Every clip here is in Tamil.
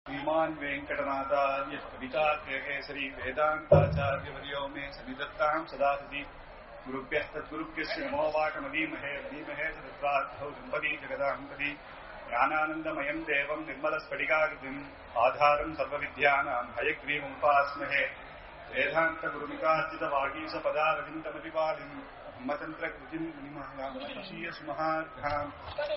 श्रीमान् वेङ्कटनाथार्य कविताकेसरी वेदान्ताचार्यवर्यो मे सन्निधत्ताम् सदा सति गुरुभ्यः तद्गुरुभ्यश्च नमो वाकमधीमहे धीमहे च तत्रार्थौ दम्पती जगदाम्पति ज्ञानानन्दमयम् देवम् निर्मलस्फटिकाकृतिम् आधारम् सर्वविद्यानाम् हयग्रीवमुपास्महे वेदान्तगुरुमिकार्जितवागीशपदारविन्दमतिपालिम् ब्रह्मतन्त्रकृतिम् मुनिमहाशीयसुमहार्घाम्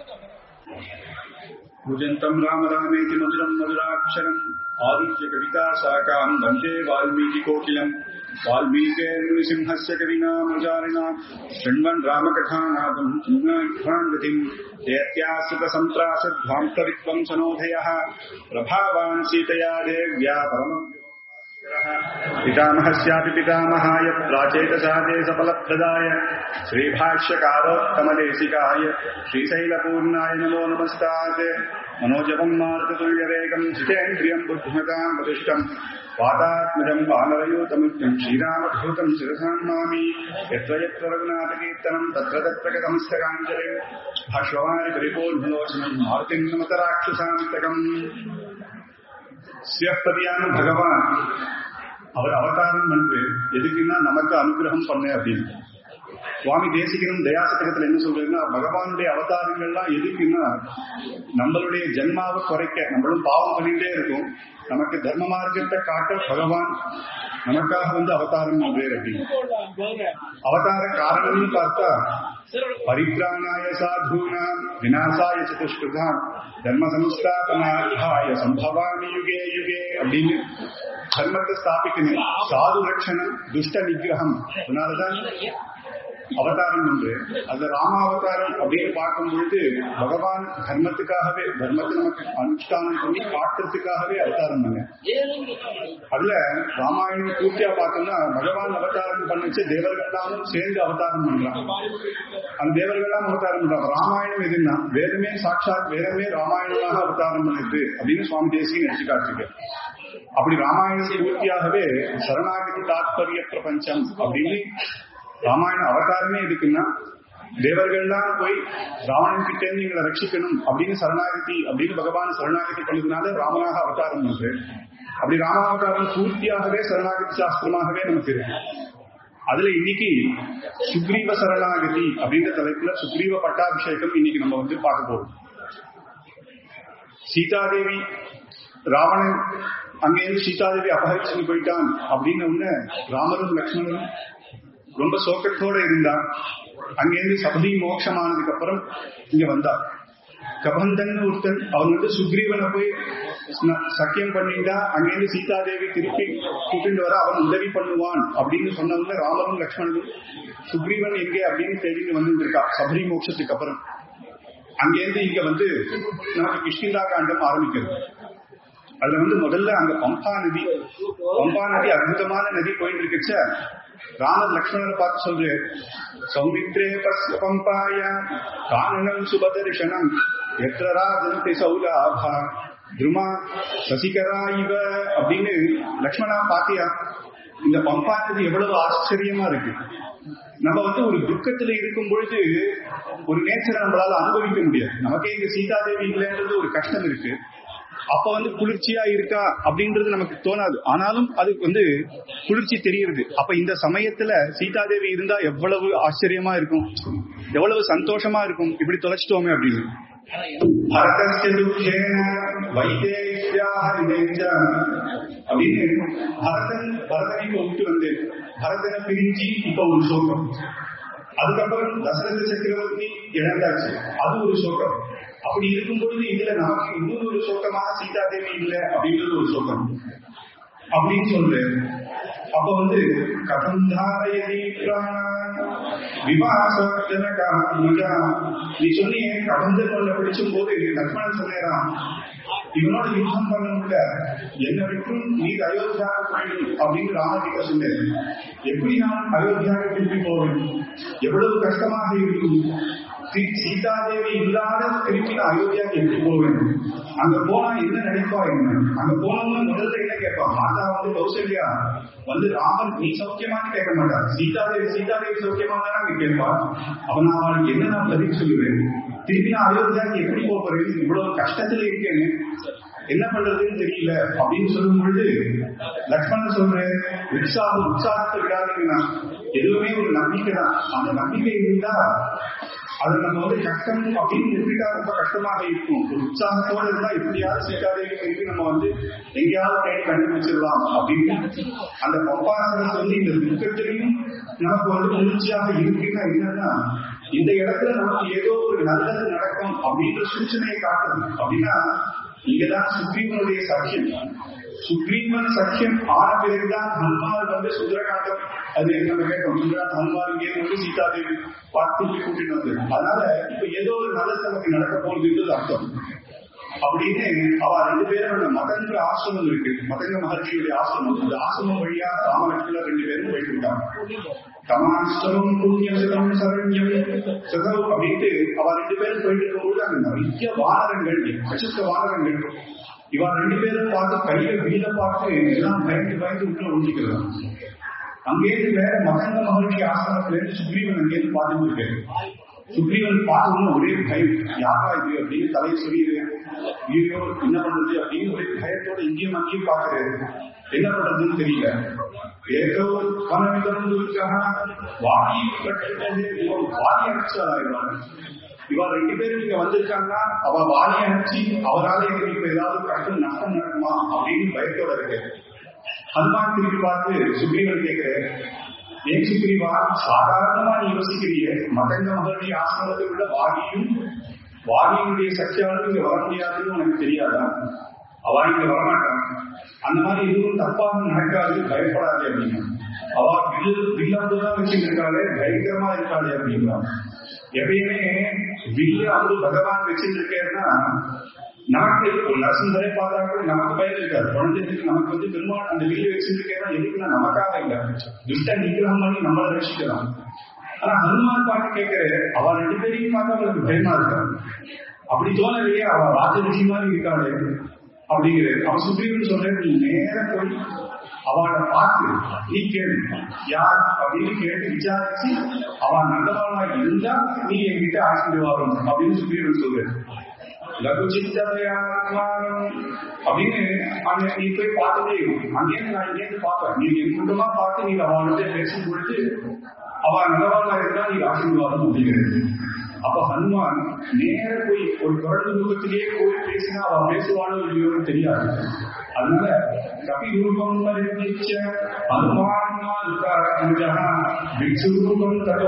पूजन्तम् राम रामेति मधुरम् मधुराक्षरम् आदित्य कविता शाखाम् वन्दे वाल्मीकिकोकिलम् वाल्मीकेर्नृसिंहस्य कविनामचारिणा शृण्वन् रामकथानादम् चिन्नाघ्राङ्गतिम् देत्याश्रितसन्त्रासध्वान्तवित्वम् सनोधयः प्रभावान् सीतया देव्या परमम् पितामहस्यापि पितामहाय प्राचेतसादे सफलप्रदाय श्रीभाष्यकारोत्तमदेशिकाय श्रीशैलपूर्णाय नमो नमस्तात् मनोजपम् मार्गतुल्यवेगम् जितेन्द्रियम् बुद्धिमताम् प्रतिष्ठम् वातात्मजम् वानरयूतमुक्तम् श्रीरामधूतम् शिरसाम् मामि यत्र यत्र रघुनाथकीर्तनम् तत्र तत्र गतमस्तकाञ्जले भाष्यवानि परिपूर्णलोचनम् मारुतिम् नमतराक्षसान्तकम् சிவப்பதியான பகவான் அவர் அவதாரம் பண்று எதுக்குன்னா நமக்கு அனுகிரகம் பண்ண அப்படின்னு சுவாமி தேசிகனும் தயாசதகத்துல என்ன சொல்றதுன்னா பகவானுடைய அவதாரங்கள்லாம் எதுக்குன்னா நம்மளுடைய ஜென்மாவை குறைக்க நம்மளும் பாவம் பண்ணிட்டே இருக்கும் நமக்கு தர்ம மார்க்கத்தை காட்ட பகவான் நமக்காக வந்து அவதாரம் பண்றாரு அப்படின்னு அவதார காரணம்னு பார்த்தா பரித்ராணாய சாதூனாம் விநாசாய சதுஷ்கிருதாம் தர்ம சம்ஸ்தாபனார்த்தாய சம்பவாமி யுகே யுகே அப்படின்னு தர்மத்தை ஸ்தாபிக்கணும் சாது ரட்சணம் துஷ்ட நிகிரகம் அதனாலதான் அவதாரம் ஒன்று அந்த ராமாவதாரம் அப்படின்னு பார்க்கும் பொழுது பகவான் தர்மத்துக்காகவே தர்மத்தை நமக்கு அனுஷ்டானம் பண்ணி காட்டுறதுக்காகவே அவதாரம் பண்ண அதுல ராமாயணம் பூர்த்தியா பார்த்தோம்னா பகவான் அவதாரம் பண்ணிச்சு தேவர்கள்லாம் சேர்ந்து அவதாரம் பண்றான் அந்த தேவர்கள்லாம் அவதாரம் பண்றாங்க ராமாயணம் எதுன்னா வேதமே சாட்சாத் வேதமே ராமாயணமாக அவதாரம் பண்ணுது அப்படின்னு சுவாமி தேசியம் நினைச்சு காட்டுருக்கு அப்படி ராமாயணம் பூர்த்தியாகவே சரணாகதி தாத்பரிய பிரபஞ்சம் அப்படின்னு ராமாயண அவதாரமே எதுக்குன்னா தேவர்கள்லாம் போய் ராவணன் கிட்ட இருந்து எங்களை ரட்சிக்கணும் அப்படின்னு சரணாகதி அப்படின்னு பகவான் சரணாகதி பண்ணதுனால ராமனாக அவதாரம் பண்றது அப்படி ராமாவதாரம் பூர்த்தியாகவே சரணாகதி சாஸ்திரமாகவே நமக்கு இருக்கு அதுல இன்னைக்கு சுக்ரீவ சரணாகதி அப்படின்ற தலைப்புல சுக்ரீவ பட்டாபிஷேகம் இன்னைக்கு நம்ம வந்து பார்க்க போறோம் சீதாதேவி ராவணன் அங்கேருந்து சீதாதேவி அபகரிச்சுட்டு போயிட்டான் அப்படின்னு ஒண்ணு ராமரும் லக்ஷ்மணரும் ரொம்ப சோக்கத்தோட இருந்தா அங்கேருந்து சபதி மோட்சமானதுக்கு அப்புறம் இங்க வந்தா கபந்தன் ஒருத்தன் அவன் வந்து சுக்ரீவனை போய் சக்கியம் பண்ணிட்டா அங்கேருந்து சீதாதேவி திருப்பி கூட்டிட்டு வர அவன் உதவி பண்ணுவான் அப்படின்னு சொன்னவங்க ராமரும் லக்ஷ்மணனும் சுக்ரீவன் எங்கே அப்படின்னு தேடிட்டு வந்துட்டு இருக்கா சபரி மோட்சத்துக்கு அப்புறம் அங்கேருந்து இங்க வந்து நமக்கு கிருஷ்ணிதா காண்டம் ஆரம்பிக்கிறது அதுல வந்து முதல்ல அங்க பம்பா நதி பம்பா நதி அற்புதமான நதி போயிட்டு இருக்குச்ச ராமர் லக்ஷ்மணனை பார்த்து சொல்று சௌமித்ரே பஸ்ய பம்பாய கானனம் சுபதர்ஷனம் எத்திர ராஜந்தி சௌலாபா திருமா சசிகரா இவ அப்படின்னு லக்ஷ்மணா பாத்தியா இந்த பம்பா நதி எவ்வளவு ஆச்சரியமா இருக்கு நம்ம வந்து ஒரு துக்கத்துல இருக்கும் பொழுது ஒரு நேச்சரை நம்மளால அனுபவிக்க முடியாது நமக்கே இங்க சீதாதேவி இல்லைன்றது ஒரு கஷ்டம் இருக்கு அப்ப வந்து குளிர்ச்சியா இருக்கா அப்படின்றது நமக்கு தோணாது ஆனாலும் அதுக்கு வந்து குளிர்ச்சி தெரியுது அப்ப இந்த சமயத்துல சீதாதேவி இருந்தா எவ்வளவு ஆச்சரியமா இருக்கும் எவ்வளவு சந்தோஷமா இருக்கும் இப்படி தொலைச்சிட்டோமே அப்படின்னு அப்படின்னு பரதன் பரதனை விட்டு வந்து பரதனை பிரிஞ்சு இப்ப ஒரு சோகம் அதுக்கப்புறம் தசரத சக்கரவர்த்தி இழந்தாச்சு அது ஒரு சோகம் அப்படி இருக்கும் பொழுது இதுல நமக்கு இன்னொரு ஒரு சோகமாக சீதா தேவி இல்லை அப்படின்றது ஒரு சோகம் அப்படின்னு சொல்லு அப்ப வந்து கதந்தாரயதி விவாசனகா நீ சொன்னீங்க கடந்த கொள்ள பிடிச்சும் போது லக்ஷ்மணன் சொன்னேரான் இவனோட யுத்தம் பண்ண முடியல என்ன விட்டும் நீ அயோத்தியா போயிடும் அப்படின்னு ராமகிட்ட சொன்னேன் எப்படி நான் அயோத்தியாக திருப்பி போவேன் எவ்வளவு கஷ்டமாக இருக்கும் சீதாதேவி இல்லாத திருப்பி நான் அயோத்தியாவுக்கு எப்படி போவேன் அங்க போனா என்ன நினைப்பா என்ன அங்க போனவங்க முதல்ல என்ன கேட்பான் மாதா வந்து கௌசல்யா வந்து ராமன் நீ சௌக்கியமான்னு கேட்க மாட்டார் சீதாதேவி சீதாதேவி சௌக்கியமா தானே அங்க கேட்பான் அவன் நான் அவனுக்கு என்ன நான் பதில் சொல்லுவேன் திருப்பி நான் அயோத்தியாவுக்கு எப்படி போறேன் இவ்வளவு கஷ்டத்துல இருக்கேன்னு என்ன பண்றதுன்னு தெரியல அப்படின்னு சொல்லும் பொழுது லக்ஷ்மணன் சொல்றேன் உற்சாகம் உற்சாகத்தை விடாதீங்கன்னா எதுவுமே ஒரு நம்பிக்கை தான் அந்த நம்பிக்கை இருந்தா அது நம்ம வந்து கஷ்டம் அப்படின்னு நிறுத்திட்டா ரொம்ப கஷ்டமாக இருக்கும் ஒரு உற்சாகத்தோட இருந்தா எப்படியாவது சீட்டாதேவி திருப்பி நம்ம வந்து எங்கேயாவது தேடி கண்டுபிடிச்சிடலாம் அப்படின்னு அந்த பப்பாசனத்தை வந்து இந்த துக்கத்திலையும் நமக்கு வந்து முயற்சியாக இருக்குன்னா என்னன்னா இந்த இடத்துல நமக்கு ஏதோ ஒரு நல்லது நடக்கும் அப்படின்ற சூச்சனையை காட்டுது அப்படின்னா இங்கதான் சுக்ரீவனுடைய சக்கியம் சுக்ரீவன் சக்கியம் ஆன பிறகுதான் ஹனுமார் வந்து சுந்தரகாண்டம் அது நம்ம கேட்டோம் சுந்தரா ஹனுமார் இங்கே வந்து சீதாதேவி பார்த்து கூட்டிட்டு வந்து அதனால இப்ப ஏதோ ஒரு நல்லது நமக்கு நடக்க போகுதுன்றது அர்த்தம் அப்படின்னு அவ ரெண்டு பேரும் மதங்க ஆசிரமம் இருக்கு மதங்க மகர்ஷியுடைய ஆசிரமம் அந்த ஆசிரமம் வழியா ராமலட்சுமணர் ரெண்டு பேரும் போயிட்டு இருக்காங்க கமாஷ்டமம் புண்ணியம் சரண்யம் சதம் அப்படின்ட்டு அவ ரெண்டு பேரும் போயிட்டு இருக்கும்போது அங்க நிறைய வானரங்கள் அச்சுத்த வானரங்கள் இவ ரெண்டு பேரும் பார்த்து கையில வீட பார்த்து எல்லாம் பயந்து பயந்து உள்ள ஒழிக்கிறாங்க அங்கேயிருந்து வேற மதங்க மகர்ஷி ஆசிரமத்துல இருந்து சுக்ரீவன் அங்கேயிருந்து பார்த்துட்டு இருக்காரு சுக்ரீவன் பார்த்தோம்னா ஒரே பயம் யாரா இது அப்படின்னு தலையை சொல்லிடு ஐயோ என்ன பண்றது அப்படின்னு ஒரே பயத்தோட இங்கேயும் அங்கேயும் பாக்குறாரு என்ன பண்றதுன்னு தெரியல ஏதோ பணவிதம் வாடி வாடி அனுப்பிச்சாராயிடுவாங்க இவா ரெண்டு பேரும் இங்க வந்திருக்காங்கன்னா அவ வாடி அனுப்பிச்சு அவரால் எங்களுக்கு இப்ப ஏதாவது கஷ்டம் நஷ்டம் நடக்குமா அப்படின்னு பயத்தோட இருக்கு ஹனுமான் திருப்பி பார்த்து சுக்ரீவன் கேட்கிறேன் ஏன் சுக்ரீவா சாதாரணமா நீ யோசிக்கிறிய மதங்க மகர்ஷி ஆசிரமத்தை விட வாகியும் வாகியினுடைய சக்தியாலும் இங்க வர முடியாதுன்னு உனக்கு தெரியாதா அவ இங்க வரமாட்டான் அந்த மாதிரி எதுவும் தப்பாக நடக்காது பயப்படாது அப்படின்னா அவ வில் வில்லாம்புதான் வச்சுருக்காளே பயங்கரமா இருக்காளே அப்படிங்கிறான் எப்பயுமே வில்லு அம்பு பகவான் வச்சிருக்கேன்னா நமக்கு ஒரு நரசிம்மரை பார்த்தா கூட நமக்கு பயம் இருக்காது குழந்தைகளுக்கு நமக்கு வந்து பெருமாள் அந்த வில்லு வச்சிருக்கேன்னா எதுக்குன்னா நமக்காக இல்ல துஷ்ட நிகிரகம் பண்ணி நம்மளை ரசிக்கலாம் ஆனா ஹனுமான் பாட்டு கேட்கிற அவ ரெண்டு பேரையும் பார்த்தா அவளுக்கு பயமா இருக்காது அப்படி தோணலையே அவ ராஜ ரிஷி மாதிரி இருக்காளே அப்படிங்கிறது அவன் சுப்ரீவன் சொல்றேன் நீ நேர போய் அவளை பார்த்து நீ கேளு யார் அப்படின்னு கேட்டு விசாரிச்சு அவன் நல்லவனா இருந்தா நீ என்கிட்ட ஆசீர்வாதம் அப்படின்னு சுப்ரீவன் சொல்றேன் லகு சிந்தனையாத்மானம் அப்படின்னு அங்க நீ போய் பார்த்துட்டே அங்கேருந்து நான் இங்கேருந்து பார்ப்பேன் நீ என் குண்டமா பார்த்து நீ அவன்கிட்ட பேசும் பொழுது அவன் நல்லவனா இருந்தா நீ ஆசீர்வாதம் அப்படிங்கிறது அப்ப ஹனுமான் நேர போய் ஒரு குரல் ரூபத்திலேயே போய் பேசினா அவன் பேசுவானோ இல்லையோன்னு தெரியாது அதனால கபி ரூபம் பரிச்ச ஹனுமான் விக்ஷு ரூபம் ததோ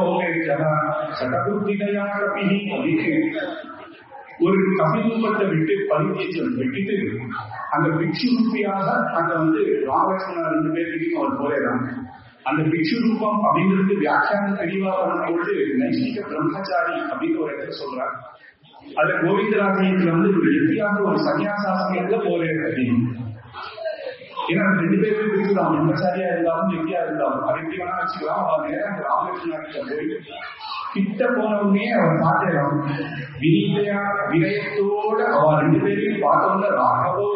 சகபுத்திகையா கபி அப்படின்னு ஒரு கபிரூபத்தை விட்டு பரிதேசம் விட்டுட்டு அந்த பிக்ஷு ரூபியாக அங்க வந்து ராமகிருஷ்ணன் ரெண்டு பேர்கிட்டையும் அவர் போயிடறான் அந்த பிக்ஷு ரூபம் அப்படிங்கிறது வியாக்கியானம் தெளிவா பண்ணும்போது நைஷ்டிக பிரம்மச்சாரி அப்படின்னு ஒரு இடத்துல சொல்றார் அதுல கோவிந்தராஜயத்துல வந்து ஒரு எதிரியாக ஒரு சன்னியாசாசிரியர்ல போறேன் அப்படின்னு ஏன்னா ரெண்டு பேருமே பிரிக்கலாம் பிரம்மச்சாரியா இருந்தாலும் எதிரியா இருந்தாலும் அது எப்படி வேணா வச்சுக்கலாம் அவன் நேரம் அந்த ராமகிருஷ்ணா கிட்ட போய் கிட்ட போனவுடனே அவன் பார்க்கலாம் வினிதையா வினயத்தோட அவன் ரெண்டு பேரையும் பார்த்தவங்க ராகவோ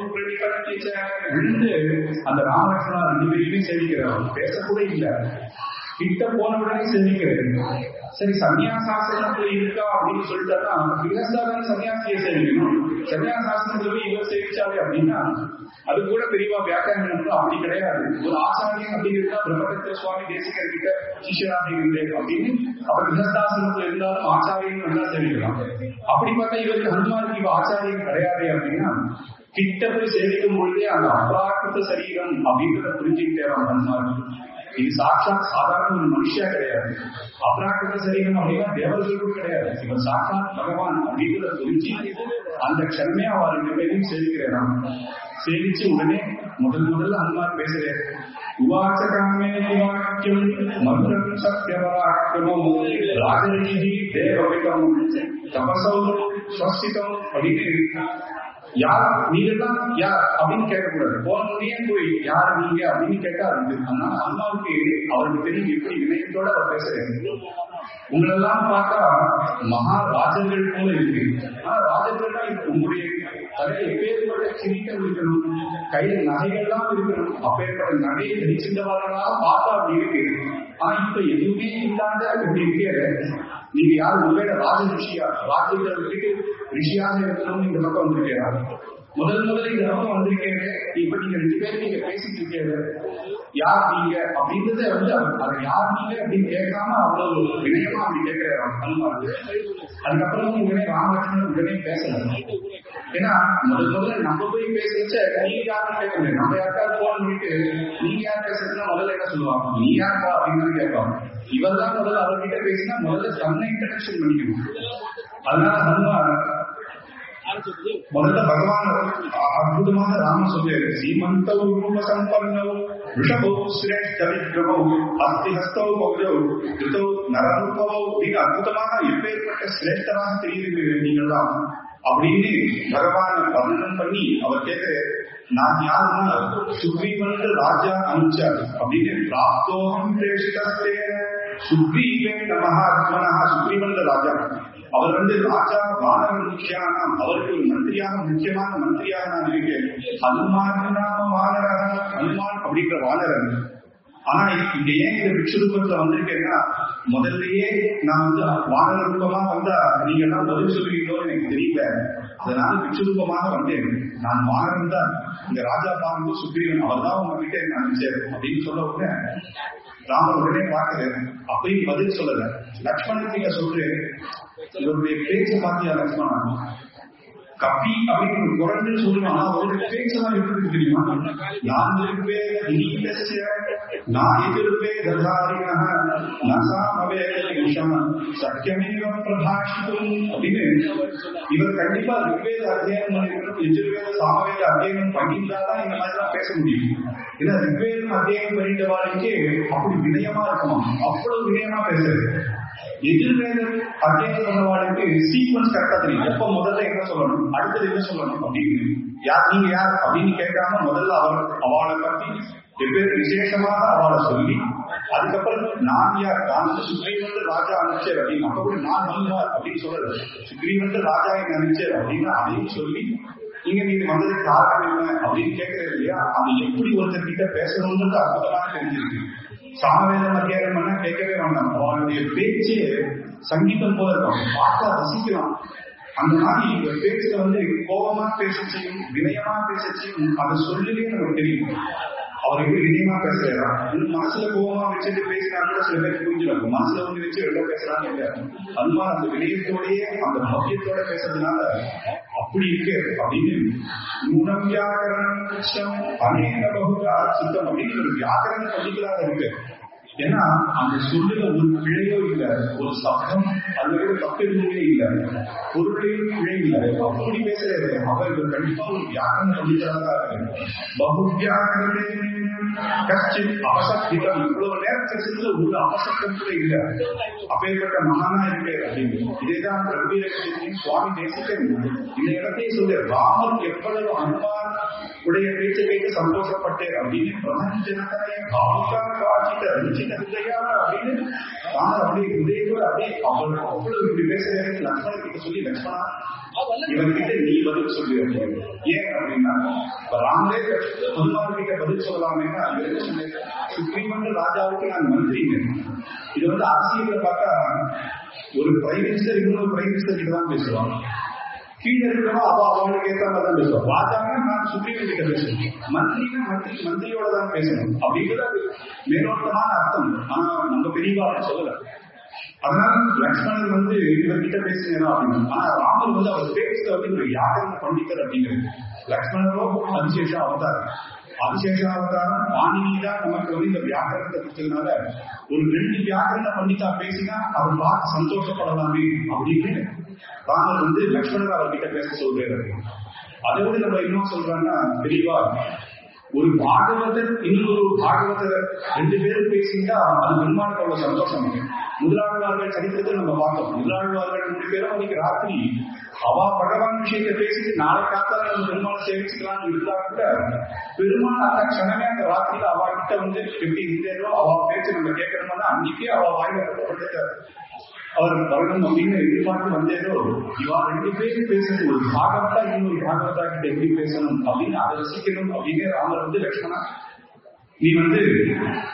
விழுந்து அந்த ராமகிருஷ்ணா ரெண்டு பேரையுமே சேவிக்கிறான் பேசக்கூட இல்லை கிட்ட போன உடனே சேவிக்கிறேன் சரி சன்னியாசாசனத்துல இருக்கா அப்படின்னு சொல்லிட்டாருன்னா கிரகஸ்தாரன் சன்னியாசியை சேவிக்கணும் சன்னியாசாசனத்துல போய் இவன் சேவிச்சாலே அப்படின்னா அது கூட பெரியவா வியாக்கியானம் அப்படி கிடையாது ஒரு ஆச்சாரியம் அப்படிங்கிறது பிரம்மதத்த சுவாமி தேசிகர் கிட்ட சிஷியராக இருந்தேன் அப்படின்னு அவர் கிரகஸ்தாசனத்துல இருந்தாலும் ஆச்சாரியம் நல்லா சேவிக்கலாம் அப்படி பார்த்தா இவருக்கு ஹனுமாருக்கு இவ ஆச்சாரியம் கிடையாது அப்படின்னா கிட்ட போய் சேவிக்கும் பொழுதே அந்த அப்ராக்கிருத்த சரீரம் அப்படின்றத புரிஞ்சுக்கிட்டே ஹனுமாருக்கு இது சாட்சாத் சாதாரண ஒரு மனுஷா கிடையாது அப்ராக்கிருத சரீரம் அப்படின்னா தேவர்களுக்கும் கிடையாது இவன் சாட்சாத் பகவான் அப்படின்றத புரிஞ்சு அந்த க்ஷணமே அவ ரெண்டு பேரையும் சேவிக்கிறான் சேவிச்சு உடனே முதல் முதல்ல அனுமார் பேசுறேன் உவாச்ச காமே வாக்கியம் மதுரம் சத்தியவராக்கிரமம் ராஜரிஷி தேவவிதம் தபசௌ ஸ்வஸ்திதம் அப்படின்னு யார் நீங்கெல்லாம் யார் அப்படின்னு கேட்கக்கூடாது போனோடனே போய் யார் நீங்க அப்படின்னு கேட்டா அது அதனால அம்மாவுக்கு அவருக்கு தெரியும் எப்படி வினயத்தோட அவர் பேசுறேன் உங்களெல்லாம் பார்த்தா மகா ராஜர்கள் போல இருக்கு ஆனா ராஜர்கள்னா உங்களுடைய தலையில எப்பேற்பட்ட கிரீட்டம் இருக்கணும் கையில நகைகள்லாம் இருக்கணும் அப்பேற்பட்ட நகையை தரிச்சிருந்தவர்களா பார்த்தா அப்படி இருக்கு ஆனா இப்ப எதுவுமே இல்லாத இப்படி இருக்கிற நீங்க யார் உங்களோட ராஜ ரிஷியா ராஜ்யத்தை விட்டுட்டு ரிஷியாக இருக்கணும்னு இந்த பக்கம் வந்திருக்கிறார் முதல் முதல்ல இந்த அளவு வந்திருக்கேன் இப்ப நீங்க ரெண்டு பேரும் நீங்க பேசிட்டு இருக்கீங்க யார் நீங்க அப்படின்றத வந்து அது யார் நீங்க அப்படின்னு கேட்காம அவ்வளவு வினயமா அப்படி கேட்கிற அனுமான் அதுக்கப்புறம் உடனே ராமலட்சுமணன் உடனே பேசல ஏன்னா முதல் முதல்ல நம்ம போய் பேச வச்ச நீங்க யாரும் கேட்க முடியாது நம்ம யாருக்காவது போன் பண்ணிட்டு நீங்க யார் பேசுறதுன்னா முதல்ல என்ன சொல்லுவாங்க நீ யாருப்பா அப்படின்னு கேட்பாங்க இவர் தான் முதல்ல அவர்கிட்ட பேசினா முதல்ல தன்னை இன்ட்ரடக்ஷன் பண்ணிக்கணும் அதனால ஹனுமான் முதல்ல பகவான் அற்புதமாக ராம சொல்லியாரு சீமந்தௌ ரூப சம்பன்னௌ ரிஷபௌ சிரேஷ்ட விக்ரமௌ அஸ்தி ஹஸ்தௌ பௌஜௌ ரிதௌ நரரூபவௌ நீங்க அற்புதமாக எப்பேற்பட்ட சிரேஷ்டராக தெரியுது நீங்கள் தான் அப்படின்னு பகவான வர்ணனம் பண்ணி அவர் கேட்கிற நான் யாருன்னா சுக்ரீவன் ராஜா அனுப்பிச்சார் அப்படின்னு பிராப்தோகம் பிரேஷிதஸ்தே சுக்ரீவே நமஹாத்மனா சுக்ரீவன் ராஜா அவர் வந்து ராஜா வானவ முக்கியானாம் அவருக்கு ஒரு மந்திரியாக முக்கியமான மந்திரியாக நான் இருக்கேன் ஹனுமான் நாம வானரக ஹனுமான் அப்படிங்கிற வானரன் ஆனா இங்க ஏன் இந்த விக்ஷரூபத்துல வந்திருக்கேன்னா முதல்லயே நான் வந்து வானர ரூபமா வந்தா நீங்க எல்லாம் பதில் சொல்லுவீங்களோன்னு எனக்கு தெரியல அதனால விக்ஷரூபமாக வந்தேன் நான் வானரன் தான் இந்த ராஜா பாருங்க சுக்ரீவன் அவர் தான் உங்ககிட்ட என்ன அனுப்பிச்சாரு அப்படின்னு சொல்ல உடனே ராமர் உடனே பார்க்கிறேன் அப்பயும் பதில் சொல்லல லக்ஷ்மணன் நீங்க சொல்றேன் இவருடைய பேச்சு பாத்தியா லக்ஷ்மணன் கப்பி அப்படின்னு ஒரு குரங்கு சொல்லுவான் அவருடைய பேச்செல்லாம் எப்படி தெரியுமா நான் இருப்பேன் நீலஸ்ய நான் எதிர்ப்பேன் கதாரிண நசாமவே விஷம் சத்தியமேவ பிரபாஷித்தும் அப்படின்னு இவர் கண்டிப்பா ரிக்வேத அத்தியனம் பண்ணிருக்கணும் எதிர்வேத சாமவேத அத்தியனம் பண்ணியிருந்தாதான் இந்த மாதிரி தான் பேச முடியும் ஏன்னா ரிக்வேதம் அத்தியனம் பண்ணிட்ட வாழ்க்கை அப்படி வினயமா இருக்குமா அவ்வளவு வினயமா பேசுறது எதிர்வேதம் அத்தியனம் பண்ணவாளுக்கு சீக்வன்ஸ் கரெக்டா தெரியும் எப்ப முதல்ல என்ன சொல்லணும் அடுத்தது என்ன சொல்லணும் அப்படின்னு யார் நீங்க யார் அப்படின்னு கேட்காம முதல்ல அவர் அவளை பத்தி வெவ்வேறு விசேஷமாக அவளை சொல்லி அதுக்கப்புறம் நான் யார் நான் வந்து சுக்ரீவன் ராஜா அனுப்பிச்சேர் அப்படின்னு அப்ப கூட நான் வந்தார் அப்படின்னு சொல்றது சுக்ரீவன் ராஜா என்ன அனுப்பிச்சேர் அப்படின்னு அதையும் சொல்லி நீங்க நீங்க வந்ததுக்கு காரணம் என்ன அப்படின்னு கேட்கறது இல்லையா அது எப்படி ஒருத்தர் கிட்ட பேசணும்ன்றது அற்புதமாக தெரிஞ்சிருக்கு சாமவேத அத்தியாயம் பண்ண கேட்கவே வேண்டாம் அவனுடைய பேச்சு சங்கீதம் போல இருக்கும் பார்த்தா ரசிக்கலாம் அந்த மாதிரி இந்த பேச்சுல வந்து கோபமா பேச செய்யும் வினயமா பேச செய்யும் அதை சொல்லவே நமக்கு தெரியும் அவர் எப்படி வினயமா பேசுறாரா மனசுல கோபமா வச்சுட்டு பேசினா கூட சில பேர் புரிஞ்சிடும் மனசுல ஒண்ணு வச்சு ரெண்டா பேசுறாங்க இல்ல அது மாதிரி அந்த வினயத்தோடயே அந்த பவ்யத்தோட பேசுறதுனால அப்படி இருக்கு அப்படின்னு மூலம் வியாகரணம் அநேக பகுதா சுத்தம் அப்படின்னு ஒரு வியாகரண பகுதிகளாக இருக்கு ஏன்னா அந்த சொல்லுல ஒரு பிழையோ இல்ல ஒரு சப்தம் அதுல கூட தப்பு எதுவுமே இல்ல பொருளையும் பிழை இல்ல அப்படி பேசுறது அவர்கள் கண்டிப்பா ஒரு வியாகரண பண்டிதராக இருக்கு பகு வியாகரணே கஷ்டித் அவசப்திகம் இவ்வளவு நேரம் பேசுறதுல ஒரு அவசப்தம் கூட இல்ல அப்பேற்பட்ட மகானா இருக்கு அப்படின்னு இதேதான் ரவிரட்சத்தையும் சுவாமி தேசிகன் இந்த இடத்தையும் சொல்ல ராமர் எவ்வளவு அன்பான் உடைய பேச்சை கேட்டு சந்தோஷப்பட்டேன் அப்படின்னு பிரபஞ்சனத்தாய பாவுக்கா காட்சிட்ட ரஞ்சித ஹிருதயா அப்படின்னு ராமர் அப்படியே ஹிருதயத்தோட அப்படியே அவள் அவ்வளவு இப்படி பேசுறேன் லக்ஷ்மணன் கிட்ட சொல்லி லக்ஷ்மணா இவன்கிட்ட நீ பதில் சொல்லு அப்படின்னு ஏன் அப்படின்னா இப்ப ராமரே ஹனுமான் கிட்ட பதில் சொல்லலாமேன்னா அது என்ன சொன்னேன் சுக்ரீவன் ராஜாவுக்கு நான் மந்திரிங்க இது வந்து அரசியல பார்த்தா ஒரு பிரைம் மினிஸ்டர் இன்னொரு பிரைம் மினிஸ்டர் கிட்ட தான் பேசுவாங்க கீழே இருக்கிறவா அவ அவங்களுக்கு ஏற்ற மாதிரி தான் பேசுவோம் ராஜாங்க நான் சுப்ரீம் கிட்ட பேசணும் மந்திரினா மந்திரி மந்திரியோட தான் பேசணும் அப்படிங்கிறது அது மேலோட்டமான அர்த்தம் ஆனா நம்ம பெரியவா சொல்லல அதனால லக்ஷ்மணர் வந்து இவர்கிட்ட பேசுகிறா அப்படின்னு ஆனா ராமர் வந்து அவர் பேசுற வந்து ஒரு யாகரண பண்டிதர் அப்படிங்கிறது லக்ஷ்மணரோ அதிசேஷ அவதாரம் அதிசேஷ அவதாரம் வாணினி தான் நமக்கு வந்து இந்த வியாக்கரணத்தை கொடுத்ததுனால ஒரு ரெண்டு வியாக்கரண பண்டிதா பேசினா அவர் பார்த்து சந்தோஷப்படலாமே அப்படின்னு ராமர் வந்து லக்ஷ்மணர் அவர்கிட்ட பேச சொல்றாரு அதை விட நம்ம இன்னும் சொல்றாங்கன்னா தெளிவா ஒரு பாகவதர் இன்னொரு பாகவதர் ரெண்டு பேரும் பேசிட்டா அது பெருமாளுக்கு அவ்வளவு சந்தோஷம் முதலாழ்வார்கள் சரித்திரத்தை நம்ம பார்த்தோம் முதலாழ்வார்கள் ரெண்டு பேரும் அன்னைக்கு ராத்திரி அவ பகவான் விஷயத்தை பேசிட்டு நாளை காத்தால நம்ம பெருமாளை சேவிச்சுக்கலாம்னு இருந்தா கூட பெருமாள் அந்த க்ஷணமே அந்த ராத்திரியில அவ கிட்ட வந்து எப்படி இருந்தேனோ அவ பேச்சு நம்ம கேட்கணும்னா அன்னைக்கே அவ வாயில படுத்த அவர் வரணும் அப்படின்னு எதிர்பார்த்து வந்தேனோ இவா ரெண்டு பேரும் பேசணும் ஒரு பாகவதா இன்னொரு பாகவதா கிட்ட எப்படி பேசணும் அப்படின்னு அதை ரசிக்கணும் அப்படின்னு ராமர் வந்து லட்சுமணா நீ வந்து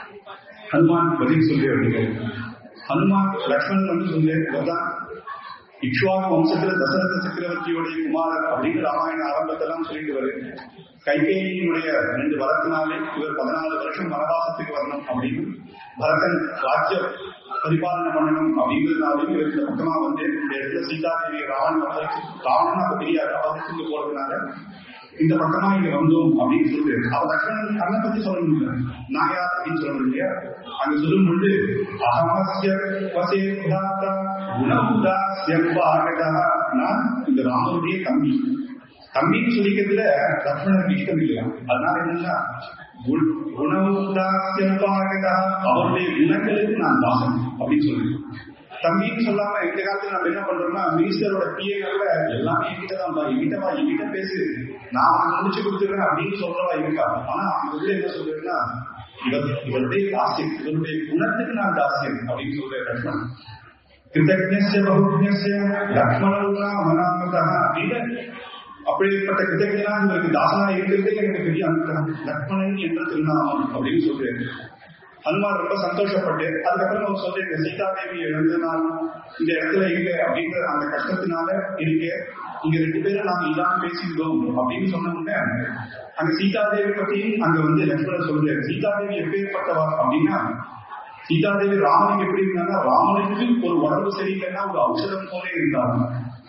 ஹனுமான் பதில் சொல்லு அப்படின்னு ஹனுமான் லக்ஷ்மணன் வந்து சொல்லு இவர்தான் இக்ஷ்வாகு வம்சத்துல தசரத சக்கரவர்த்தியுடைய குமாரர் அப்படின்னு ராமாயண ஆரம்பத்தெல்லாம் சொல்லிட்டு வருது கைகேயினுடைய ரெண்டு வரத்தினாலே இவர் பதினாலு வருஷம் வனவாசத்துக்கு வரணும் அப்படின்னு பரதன் ராஜ்ய பரிபாலனை பண்ணணும் அப்படிங்கிறதுனாலையும் இவர் இந்த பக்கமா வந்து இந்த இடத்துல சீதா தேவி ராவணன் அவருக்கு ராவணன் அப்ப தெரியாது அவருக்கு போறதுனால இந்த பக்கமா இங்க வந்தோம் அப்படின்னு சொல்லிட்டு அவ லக்ஷ்மணன் தன்னை பத்தி சொல்லணும் இல்ல நான் யார் அப்படின்னு சொல்லணும் இல்லையா அங்க சொல்லும் பொழுது அகமஸ்ய வசே புதாத்தா குணபுதா செவ்வாகதா நான் இந்த ராமனுடைய தம்பி தம்பின்னு சொல்லிக்கிறதுல லக்ஷ்மணனுக்கு இஷ்டம் இல்லையா அதனால என்னன்னா குணவுதாசியபாகதா அவருடைய குணங்களுக்கு நான் தாசன் அப்படின்னு சொல்லுவேன் தம்பின்னு சொல்லாம இந்த காலத்துல நம்ம என்ன பண்றோம்னா மினிஸ்டரோட பிஏல எல்லாமே என்கிட்ட தான் என்கிட்ட வா என்கிட்ட பேசு நான் உனக்கு முடிச்சு கொடுத்துருவேன் அப்படின்னு சொல்றவா இருக்கா ஆனா அவங்க என்ன சொல்றேன்னா இவர் இவருடைய தாசியம் இவருடைய குணத்துக்கு நான் தாசியம் அப்படின்னு சொல்றேன் லக்ஷ்மணன் கிருதஜ்ஞஸ்ய பகுஜ்ஞஸ்ய லக்ஷ்மணா மனாமதா அப்படின்னு அப்படிப்பட்ட கிருதஜனா இவருக்கு தாசனா இருக்கிறதே எனக்கு பெரிய அனுகிரகம் லக்ஷ்மணன் என்ற திருநாமம் அப்படின்னு சொல்றேன் ஹனுமான் ரொம்ப சந்தோஷப்பட்டு அதுக்கப்புறம் அவர் சொல்லிருக்க சீதாதேவி இழந்த நாள் இந்த இடத்துல இங்க அப்படின்ற அந்த கஷ்டத்தினால இருக்கு இங்க ரெண்டு பேரும் நாங்க இல்லாம பேசியிருந்தோம் அப்படின்னு சொன்ன உடனே அங்க சீதாதேவி பத்தியும் அங்க வந்து லக்ஷ்மணன் சொல்றாரு சீதாதேவி எப்பேற்பட்டவா அப்படின்னா சீதாதேவி ராமனுக்கு எப்படி இருந்தாங்கன்னா ராமனுக்கு ஒரு உடம்பு சரியில்லைன்னா ஒரு ஔஷதம் போல இருந்தாங்க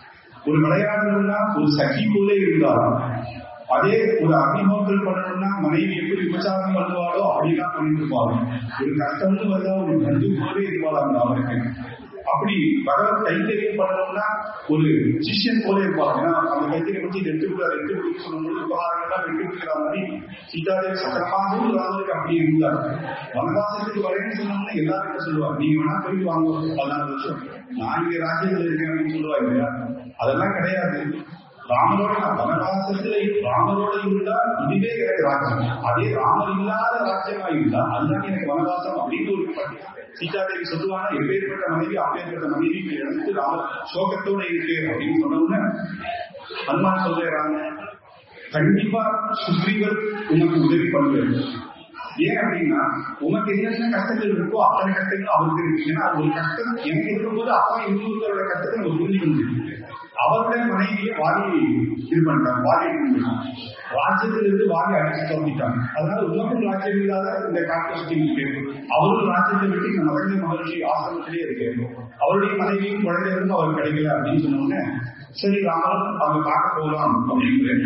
ஒரு விளையாடணும்னா ஒரு சகி போல இருந்தாலும் அதே ஒரு அக்னிஹோத்திரம் பண்ணணும்னா மனைவி எப்படி உபச்சாரம் பண்ணுவாளோ அப்படிலாம் பண்ணிட்டு இருப்பாங்க ஒரு கஷ்டம்னு வந்தா ஒரு பந்து போலே இருப்பாளாங்க அவருக்கு அப்படி பகவத் கைத்தறியம் பண்ணணும்னா ஒரு சிஷ்யன் போல இருப்பாங்க ஏன்னா அந்த கைத்தறியை பற்றி ரெண்டு விட ரெண்டு விட்டு சொல்லும்போது உபகாரங்கள்லாம் ரெண்டு விட்டுக்கிற மாதிரி சீதாதேவி சக்கரமாகவும் ராமருக்கு அப்படி இருந்தார் வனவாசத்துக்கு வரேன்னு சொன்னோம்னா எல்லாரும் என்ன சொல்லுவாங்க நீங்க வேணா போயிட்டு வாங்க பதினாறு வருஷம் நான் இங்க ராஜ்யத்தில் இருக்கேன் அப்படின்னு சொல்லுவாங்க இல்லையா அதெல்லாம் கிடையாது ராமரோட நான் வனவாசத்துல ராமரோட இருந்தா இதுவே எனக்கு ராஜ்யம் அதே ராமர் இல்லாத ராஜ்யமா இருந்தா அதுதான் எனக்கு வனவாசம் அப்படின்னு ஒரு சீதாதேவி சொல்லுவாங்க எப்பேற்பட்ட மனைவி அப்பேற்பட்ட மனைவி எடுத்து ராம சோகத்தோட இருக்கு அப்படின்னு சொன்ன உடனே ஹனுமான் சொல்றாங்க கண்டிப்பா சுக்ரீவர் உனக்கு உதவி பண்ணுவார் ஏன் அப்படின்னா உனக்கு என்னென்ன கஷ்டங்கள் இருக்கோ அத்தனை கஷ்டங்கள் அவருக்கு இருக்கு ஏன்னா ஒரு கஷ்டம் எனக்கு இருக்கும்போது அப்பா இன்னொருத்தரோட கஷ்டத்தை நம்ம புரிஞ்சுக்கணும் அவருடைய மனைவியை வாரி இது பண்ணிட்டாங்க வாரி ராஜ்யத்திலிருந்து வாரி அடிச்சு தோண்டிட்டாங்க அதனால உனக்கும் ராஜ்யம் இல்லாத இந்த காட்டு சுத்தி இருக்கு அவரும் ராஜ்யத்தை விட்டு இந்த மகந்த மகர்ஷி ஆசிரமத்திலே இருக்கு அவருடைய மனைவியும் குழந்தை இருந்து அவர் கிடைக்கல அப்படின்னு சொன்னோடனே சரி ராமன் அவங்க பார்க்க போகலாம் அப்படின்னு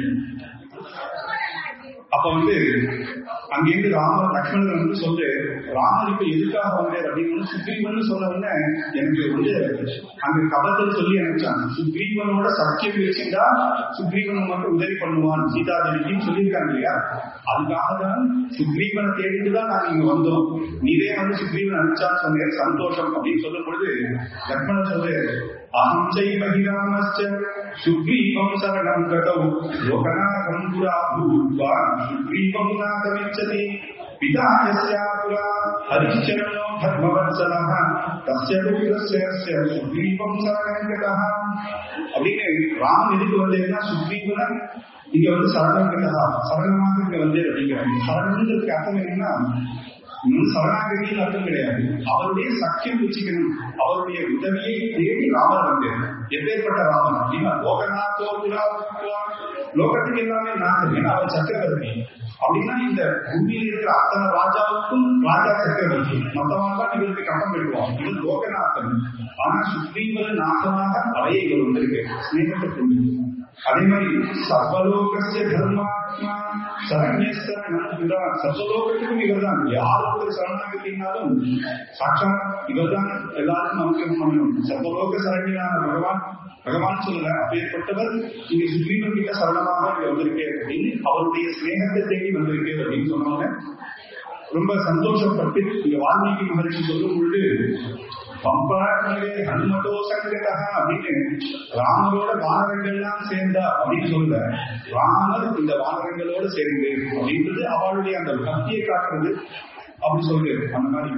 அப்ப வந்து அங்கிருந்து ராமர் லக்ஷ்மணன் வந்து சொல்லு ராமர் இப்ப எதுக்காக வந்தார் அப்படின்னு சுக்ரீவன் சொன்ன உடனே எனக்கு வந்து அங்க கபத்தில் சொல்லி அனுப்பிச்சாங்க சுக்ரீவனோட சத்தியம் வச்சுட்டா சுக்ரீவன் மட்டும் உதவி பண்ணுவான் சீதாதேவின்னு சொல்லியிருக்காங்க இல்லையா அதுக்காக தான் சுக்ரீவனை தேடிட்டு தான் நாங்க இங்க வந்தோம் நீரே வந்து சுக்ரீவன் அனுப்பிச்சான்னு சொன்னேன் சந்தோஷம் அப்படின்னு சொல்லும் பொழுது லக்ஷ்மணன் சொல்லு அகம் செய்வ ராமஸ்ச சுக்ரீவம் சரணம் கதௌ லோகநாதம் புரா பூத்வா சுக்ரீவம் நாதமிச்சதி பிதா யஸ்யா புரா ஹரிச்சரணோ தர்மவத்சலः தஸ்ய புத்திரஸ்ய சுக்ரீவம் சரணம் கதः அப்படின்னு ராமன் எதுக்கு வந்தேன்னா சுக்ரீவனை இங்க வந்து சரணம் கதா சரணமாக இங்க வந்தேன் அப்படிங்கிறாங்க சரணங்கிறதுக்கு அர்த்தம் என்னன்னா இன்னும் சரணாகதியில் அர்த்தம் கிடையாது அவருடைய சக்கியம் வச்சுக்கணும் அவருடைய உதவியை தேடி ராமர் வந்தார் எப்பேற்பட்ட ராமன் அப்படின்னா லோகநாத்தோ லோகத்துக்கு எல்லாமே நாதன் ஏன்னா அவர் சக்கரவர்த்தி அப்படின்னா இந்த பூமியில் இருக்கிற அத்தனை ராஜாவுக்கும் ராஜா சக்கரவர்த்தி மொத்தமாக இவருக்கு கட்டம் பெற்றுவான் இவர் லோகநாதன் ஆனா சுக்ரீவன் நாசமாக அவையை இவர் வந்திருக்கு ஸ்நேகத்தை கொண்டு அதே மாதிரி சர்வலோகசிய தர்மாத்மா சரண்யஸ்தரணம் சர்வலோகத்துக்கும் இவர் தான் யார் ஒரு சரணாகத்தினாலும் சாட்சாத் இவர் தான் எல்லாருக்கும் அனுகிரகம் பண்ணணும் சர்வலோக சரண்யனான பகவான் பகவான் சொல்லல அப்பேற்பட்டவர் இங்க சுக்ரீவன் கிட்ட சரணமாக இங்க வந்திருக்கே அப்படின்னு அவருடைய ஸ்நேகத்தை தேடி வந்திருக்கே அப்படின்னு சொன்னாங்க ரொம்ப சந்தோஷப்பட்டு இங்க வால்மீகி மகர்ஷி சொல்லும் பொழுது பம்பாட்டிலே ஹனுமதோ சங்கடா அப்படின்னு ராமரோட வானரங்கள்லாம் சேர்ந்தா அப்படின்னு சொல்ல ராமர் இந்த வானரங்களோட சேர்ந்து அப்படின்றது அவளுடைய அந்த பக்தியை காட்டுறது அப்படி சொல்றது அந்த மாதிரி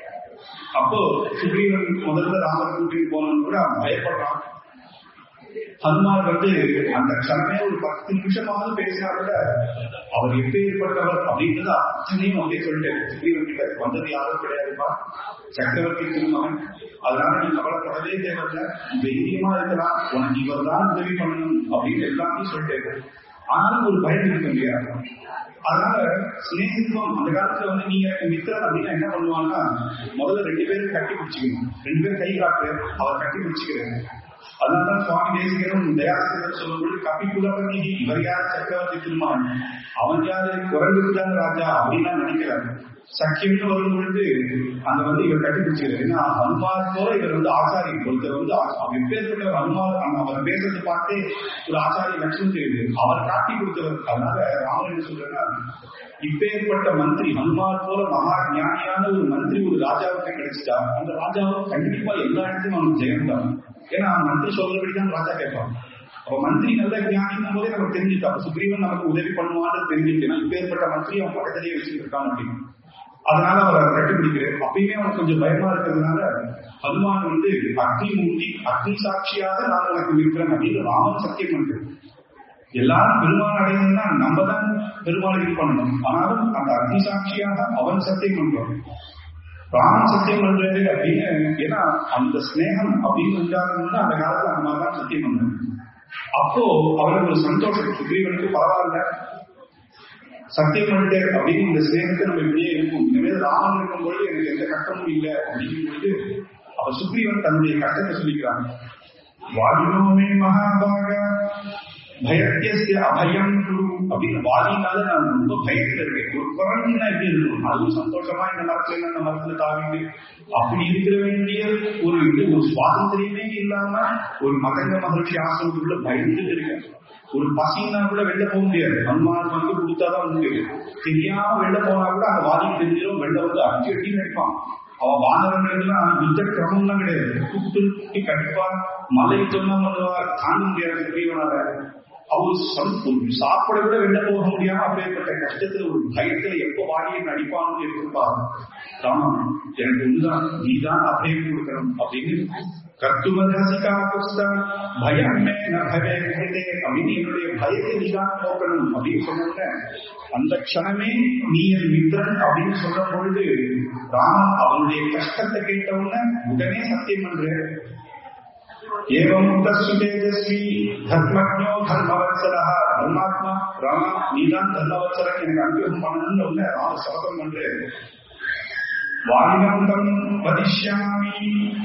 அப்போ சுக்ரீவன் முதல்ல ராமர் கூட்டிட்டு போனோம்னு கூட அவன் பயப்படுறான் ஹனுமான் வந்து அந்த க்ஷணமே ஒரு பத்து நிமிஷமாவது பேசினா கூட அவர் எப்பேற்பட்டவர் அப்படின்றது அத்தனையும் அப்படியே சொல்லிட்டு சுக்ரீவன் கிட்ட வந்தது யாரும் கிடையாதுப்பா சக்கரவர்த்தி திருமகன் அதனால நீ கவலைப்படவே தேவையில்ல தைரியமா இருக்கலாம் உனக்கு இவர் தான் உதவி பண்ணணும் அப்படின்னு எல்லாத்தையும் சொல்லிட்டு ஆனாலும் ஒரு பயம் இருக்கு இல்லையா அதனால சிநேகித்துவம் அந்த காலத்துல வந்து நீங்க எனக்கு மித்திரன் அப்படின்னா என்ன பண்ணுவாங்கன்னா முதல்ல ரெண்டு பேரும் கட்டி பிடிச்சிக்கணும் ரெண்டு பேரும் கை காட்டு அவர் கட்டி பிடிச்சிக்கிறாரு அதனாலதான் சுவாமி தேசிகரும் தயாசிகர் சொல்லும்போது கப்பி குலபதி இவர் யார் சக்கரவர்த்தி திருமான் அவன் யாரு குரங்குதான் ராஜா அப்படின்னு நினைக்கிறாரு சக்கியம்னு வரும் பொழுது அந்த வந்து இவர் கட்டி பிடிச்சிக்கிறார் ஏன்னா ஹனுமார் போல இவர் வந்து ஆச்சாரி ஒருத்தர் வந்து எப்பேற்பட்ட ஹனுமார் அவர் பேசுறது பார்த்தே ஒரு ஆச்சாரிய லட்சம் தெரியுது அவர் காட்டி கொடுத்தவர் அதனால ராமன் என்ன சொல்றேன்னா இப்பேற்பட்ட மந்திரி ஹனுமார் போல மகா ஞானியான ஒரு மந்திரி ஒரு ராஜாவுக்கு கிடைச்சிட்டா அந்த ராஜாவும் கண்டிப்பா எல்லா இடத்தையும் அவனுக்கு ஜெயம் தான் ஏன்னா மந்திரி சொல்றபடிதான் ராஜா கேட்பான் அப்ப மந்திரி நல்ல ஞானிக்கும் போதே நமக்கு தெரிஞ்சுட்டா அப்ப சுக்ரீவன் நமக்கு உதவி பண்ணுவான்னு தெரிஞ்சுக்கணும் இப்பேற்பட்ட மந்திரி அவன் பக்கத்திலேயே வச்சுட்டு இருக்கான் அப்படின்னு அதனால அவர் கட்டுப்பிடிக்கிறார் அப்பயுமே அவனுக்கு கொஞ்சம் பயமா இருக்கிறதுனால ஹனுமான் வந்து அக்னி மூர்த்தி அக்னி சாட்சியாக நான் உனக்கு இருக்கிறேன் அப்படின்னு ராமன் சத்தியம் பண்றது எல்லாரும் பெருமாள் அடையணும்னா நம்ம தான் பெருமாள் இது பண்ணணும் ஆனாலும் அந்த அக்னி சாட்சியாக அவன் சத்தியம் பண்றான் ராமன் சத்தியம் பண்றது அப்படின்னு ஏன்னா அந்த ஸ்னேகம் அப்படின்னு உண்டாகணும்னா அந்த காலத்துல அந்த மாதிரி தான் சத்தியம் பண்ணணும் அப்போ அவருக்கு ஒரு சந்தோஷம் சுக்ரீவனுக்கு பரவாயில்ல சத்தியம் பண்ணிட்டே அப்படின்னு இந்த ஸ்னேகத்தை நம்ம இப்படியே இருக்கும் இனிமேல் ராமன் இருக்கும்போது எனக்கு எந்த கஷ்டமும் இல்லை அப்படிங்கும் பொழுது அப்ப சுக்ரீவன் தன்னுடைய கஷ்டத்தை சொல்லிக்கிறான் வாயுனோமே மகாபாக பயத்திய அபயம் குரு அப்படின்னு வாலினால நான் ரொம்ப பயத்துல இருக்கேன் ஒரு குரங்குனா எப்படி இருக்கும் அதுவும் சந்தோஷமா இந்த மரத்துல இந்த மரத்துல தாவிட்டு அப்படி இருக்கிற வேண்டிய ஒரு இது ஒரு சுவாதந்திரியமே இல்லாம ஒரு மகங்க மகிழ்ச்சி ஆசிரமத்துக்குள்ள பயந்துட்டு இருக்கேன் ஒரு பசின்னா கூட வெளில போக முடியாது ஹனுமான் வந்து கொடுத்தாதான் முடியும் தெரியாம வெளில போனா கூட அந்த வாதி தெரிஞ்சிடும் வெளில வந்து அடிச்சு அடி நடிப்பான் அவன் வானவர்கள்லாம் யுத்த கிரமம்லாம் கிடையாது கூப்பிட்டு கண்டிப்பா மலை யுத்தம்லாம் பண்ணுவார் தாங்க முடியாது சுக்ரீவனால அவர் சாப்பிட கூட வெளில போக முடியாம அப்பேற்பட்ட கஷ்டத்துல ஒரு பயத்துல எப்ப வாடியை நடிப்பான்னு இருப்பார் ராமன் எனக்கு ஒண்ணுதான் நீதான் அபயம் கொடுக்கணும் அப்படின்னு கர்த்துவதாசிகா புஸ்தா பயமே நபவே அப்படின்னு என்னுடைய பயத்தை நீதான் போக்கணும் அப்படின்னு சொன்ன அந்த க்ஷணமே நீ என் மித்திரன் அப்படின்னு சொல்லும் பொழுது ராமன் அவனுடைய கஷ்டத்தை கேட்டவுடனே உடனே சத்தியம் பண்ற ஏவம் தஸ்து தேஜஸ்வி தர்மஜோ தர்மவத்சரா தர்மாத்மா ராமா நீதான் தர்மவத்சரன் எனக்கு அனுகிரகம் பண்ணணும்னு உடனே ராம சபதம் பண்றேன் வாலினந்தம் வதிஷ்யாமி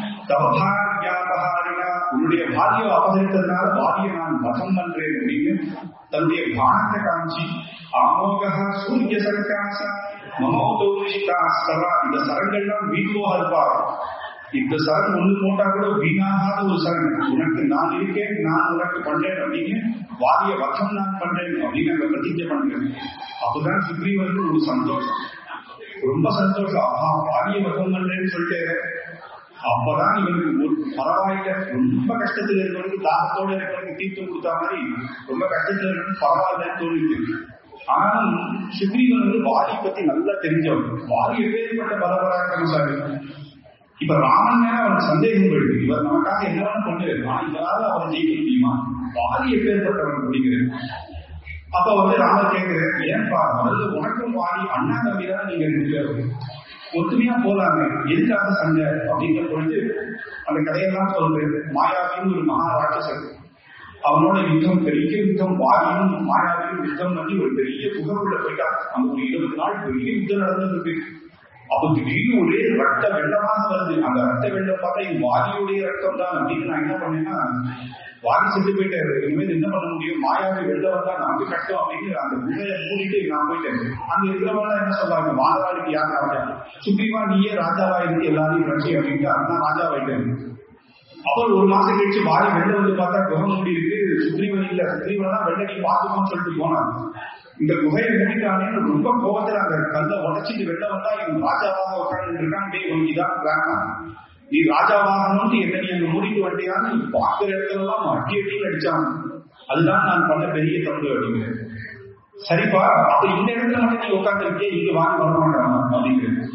தவபாரியா உன்னுடைய பாரிய அபகரித்ததுனால பாரிய நான் வதம் பண்றேன் அப்படின்னு தன்னுடைய பானத்தை காமிச்சு அமோக சூரிய சர்க்காச மமோதோஷிகா சரா இந்த சரங்கள்லாம் வீணோக இருப்பார் இந்த சரண் ஒண்ணு போட்டா கூட வீணாகாத ஒரு சரண் உனக்கு நான் இருக்கேன் நான் உனக்கு பண்றேன் அப்படின்னு வாரிய வக்கம் நான் பண்றேன் அப்படின்னு அங்க பிரதிஜை பண்றேன் அப்பதான் சுக்ரீவருக்கு ஒரு சந்தோஷம் ரொம்ப சந்தோஷம் ஆஹா வாரிய வக்கம் பண்றேன்னு சொல்லிட்டு அப்பதான் இவனுக்கு ஒரு பரவாயில்ல ரொம்ப கஷ்டத்துல இருக்கவனுக்கு தாகத்தோட இருக்கவனுக்கு தீர்த்து கொடுத்த மாதிரி ரொம்ப கஷ்டத்துல இருக்கணும் பரவாயில்லன்னு தோணிட்டு ஆனாலும் சுக்ரீவன் வந்து வாரி பத்தி நல்லா தெரிஞ்சவன் வாரி எப்பேற்பட்ட பரபராக்கிரமசாலி இப்ப ராமன் மேல அவனுக்கு சந்தேகம் போயிடுது இவர் நமக்காக என்ன வேணும் கொண்டு நான் இதனால அவன் ஜெயிக்க முடியுமா வாரி எப்பேற்பட்டவன் அப்படிங்கிறது அப்ப வந்து ராமர் கேட்கிறேன் ஏன்பா முதல்ல உனக்கும் வாரி அண்ணா தம்பி தான் நீங்க ரெண்டு பேரும் ஒத்துமையா போலாங்க எதுக்காக சண்டை அப்படிங்கிற பொழுது அந்த கதையெல்லாம் சொல்றேன் மாயாவின்னு ஒரு மகா ராட்சசன் அவனோட யுத்தம் பெரிய யுத்தம் வாரியும் மாயாவியும் யுத்தம் பண்ணி ஒரு பெரிய குகைக்குள்ள போயிட்டான் அங்க ஒரு இருபது நாள் பெரிய யுத்தம் நடந்துட்டு இருக்கு அப்ப திடீர்னு ஒரே ரத்த வெள்ளமாக வருது அந்த ரத்த வெள்ளம் பார்த்தா இது வாரியுடைய ரத்தம் தான் அப்படின்னு நான் என்ன பண்ணேன்னா வாரி செத்து போயிட்டாரு இனிமேல் என்ன பண்ண முடியும் மாயாவை வெளில வந்தா நமக்கு கட்டும் அப்படின்னு அந்த குகையை மூடிட்டு நான் போயிட்டேன் அங்க இருக்கிறவங்க என்ன சொல்றாங்க மாதவாடிக்கு யார் ராஜா சுக்ரீவா நீயே ராஜாவா இருந்து எல்லாரையும் ரட்சி அப்படின்ட்டு அண்ணா ராஜாவாயிட்டேன் அப்புறம் ஒரு மாசம் கழிச்சு வாரி வெளில வந்து பார்த்தா குகை மூடி இருக்கு சுக்ரீவன் இல்ல சுக்ரீவன் தான் வெளில நீ பார்த்துக்கோன்னு சொல்லிட்டு போனான் இந்த குகையை மூடிட்டானேன்னு ரொம்ப கோபத்துல அந்த கல்லை உடச்சிட்டு வெளில வந்தா இவன் ராஜாவாக உட்கார்ந்து இருக்கான் டே உனக்கு இதான் பிளானா நீ ராஜாவாகணும்னு என்ன நீ அங்க மூடிட்டு வண்டியான்னு நீ பார்க்கிற இடத்துல எல்லாம் அடி அடியில் அடிச்சான் அதுதான் நான் பண்ண பெரிய தப்பு அப்படிங்கிறது சரிப்பா அப்ப இந்த இடத்துல மட்டும் நீ உட்கார்ந்து இருக்கே இங்க வாங்கி வர மாட்டானா அப்படிங்கிறது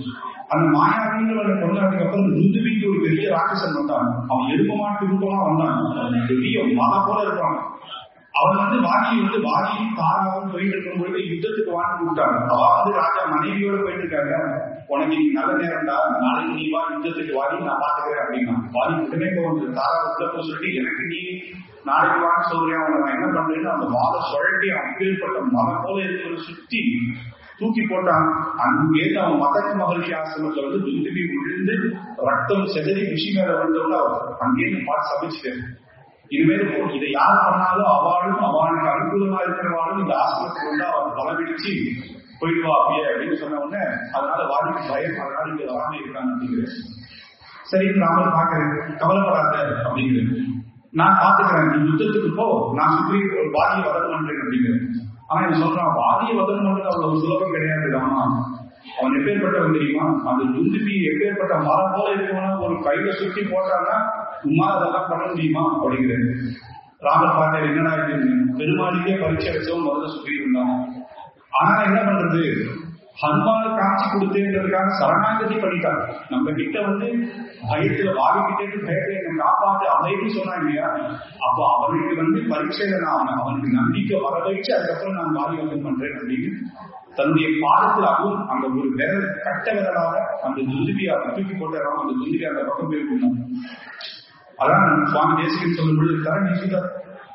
அந்த மாயாவின்றவனை கொண்டாடுறதுக்கு அப்புறம் துந்துபிக்கு ஒரு பெரிய ராட்சசன் வந்தான் அவன் எருப்பமா திருப்பமா வந்தான் பெரிய மலை போல இருப்பான் அவன் வந்து வாகி வந்து வாகியும் தாராவும் போயிட்டு இருக்கும் பொழுது யுத்தத்துக்கு வாங்கி கூப்பிட்டாங்க அவ வந்து ராஜா மனைவியோட போயிட்டு இருக்காங்க உனக்கு நீ நல்ல நேரம்டா நாளைக்கு நீ வா யுத்தத்துக்கு வாடி நான் பாத்துக்கிறேன் அப்படின்னா வாடி உடனே வந்து தாரா உள்ள போய் சொல்லிட்டு எனக்கு நீ நாளைக்கு வாங்க சொல்றேன் அவனை நான் என்ன பண்றேன்னு அந்த மாலை சுழட்டி அப்பேற்பட்ட மலை போல இருக்கிற சுத்தி தூக்கி போட்டான் அங்கேருந்து அவன் மதக்க மகிழ்ச்சி ஆசிரமத்துல வந்து துந்துபி விழுந்து ரத்தம் செதறி விஷி மேல விழுந்தவங்க அவர் அங்கேருந்து பார்த்து சபிச்சுட்டேன் இனிமேல் இதை யார் பண்ணாலும் அவளும் அவனுக்கு அனுகூலமா இருக்கிறவாளும் இந்த ஆசிரமத்துக்கு வந்து அவன் தலைவிடிச்சு போயிடுவா அப்படியே அப்படின்னு சொன்ன உடனே அதனால வாடிக்கு பயம் அதனால இங்க வராம இருக்காங்க அப்படிங்கிறது சரி ராமர் பாக்குறேன் கவலைப்படாத அப்படிங்கிறது நான் பாத்துக்கிறேன் நீ யுத்தத்துக்கு போ நான் சுற்றி ஒரு வாதிய வதம் பண்றேன் அப்படிங்கிறது ஆனா இவன் சொல்றான் வாதிய வதம் பண்றது அவ்வளவு சுலபம் கிடையாது ராமா அவன் எப்பேற்பட்டவன் தெரியுமா அந்த துந்துபி எப்பேற்பட்ட மரம் போல இருக்கவன ஒரு கையில சுற்றி போட்டான்னா உமா அதெல்லாம் பண்ண முடியுமா அப்படிங்கிறது ராமர் பார்த்தாரு என்னடா இது பெருமாளுக்கே பரீட்சை வச்சவன் முதல்ல சுற்றி இருந்தான் ஆனா என்ன பண்றது ஹனுமான் காட்சி கொடுத்தேன்றதுக்காக சரணாகதி பண்ணிட்டான் நம்ம கிட்ட வந்து பயத்துல வாவி கிட்டே பயத்தை என்னை காப்பாத்து அமைதி சொன்னான் இல்லையா அப்போ அவனுக்கு வந்து பரீட்சையில நான் அவனுக்கு நம்பிக்கை வர வச்சு அதுக்கப்புறம் நான் வாரி வந்து பண்றேன் அப்படின்னு தன்னுடைய பாதத்தில் அதுவும் அந்த ஒரு விரல் கட்ட விரலாக அந்த துந்துபியை அவர் தூக்கி போட்டாராம் அந்த துந்துபி அந்த பக்கம் போயிருக்கணும் அதான் சுவாமி தேசிகன் சொல்லும் பொழுது தரணி சுதர்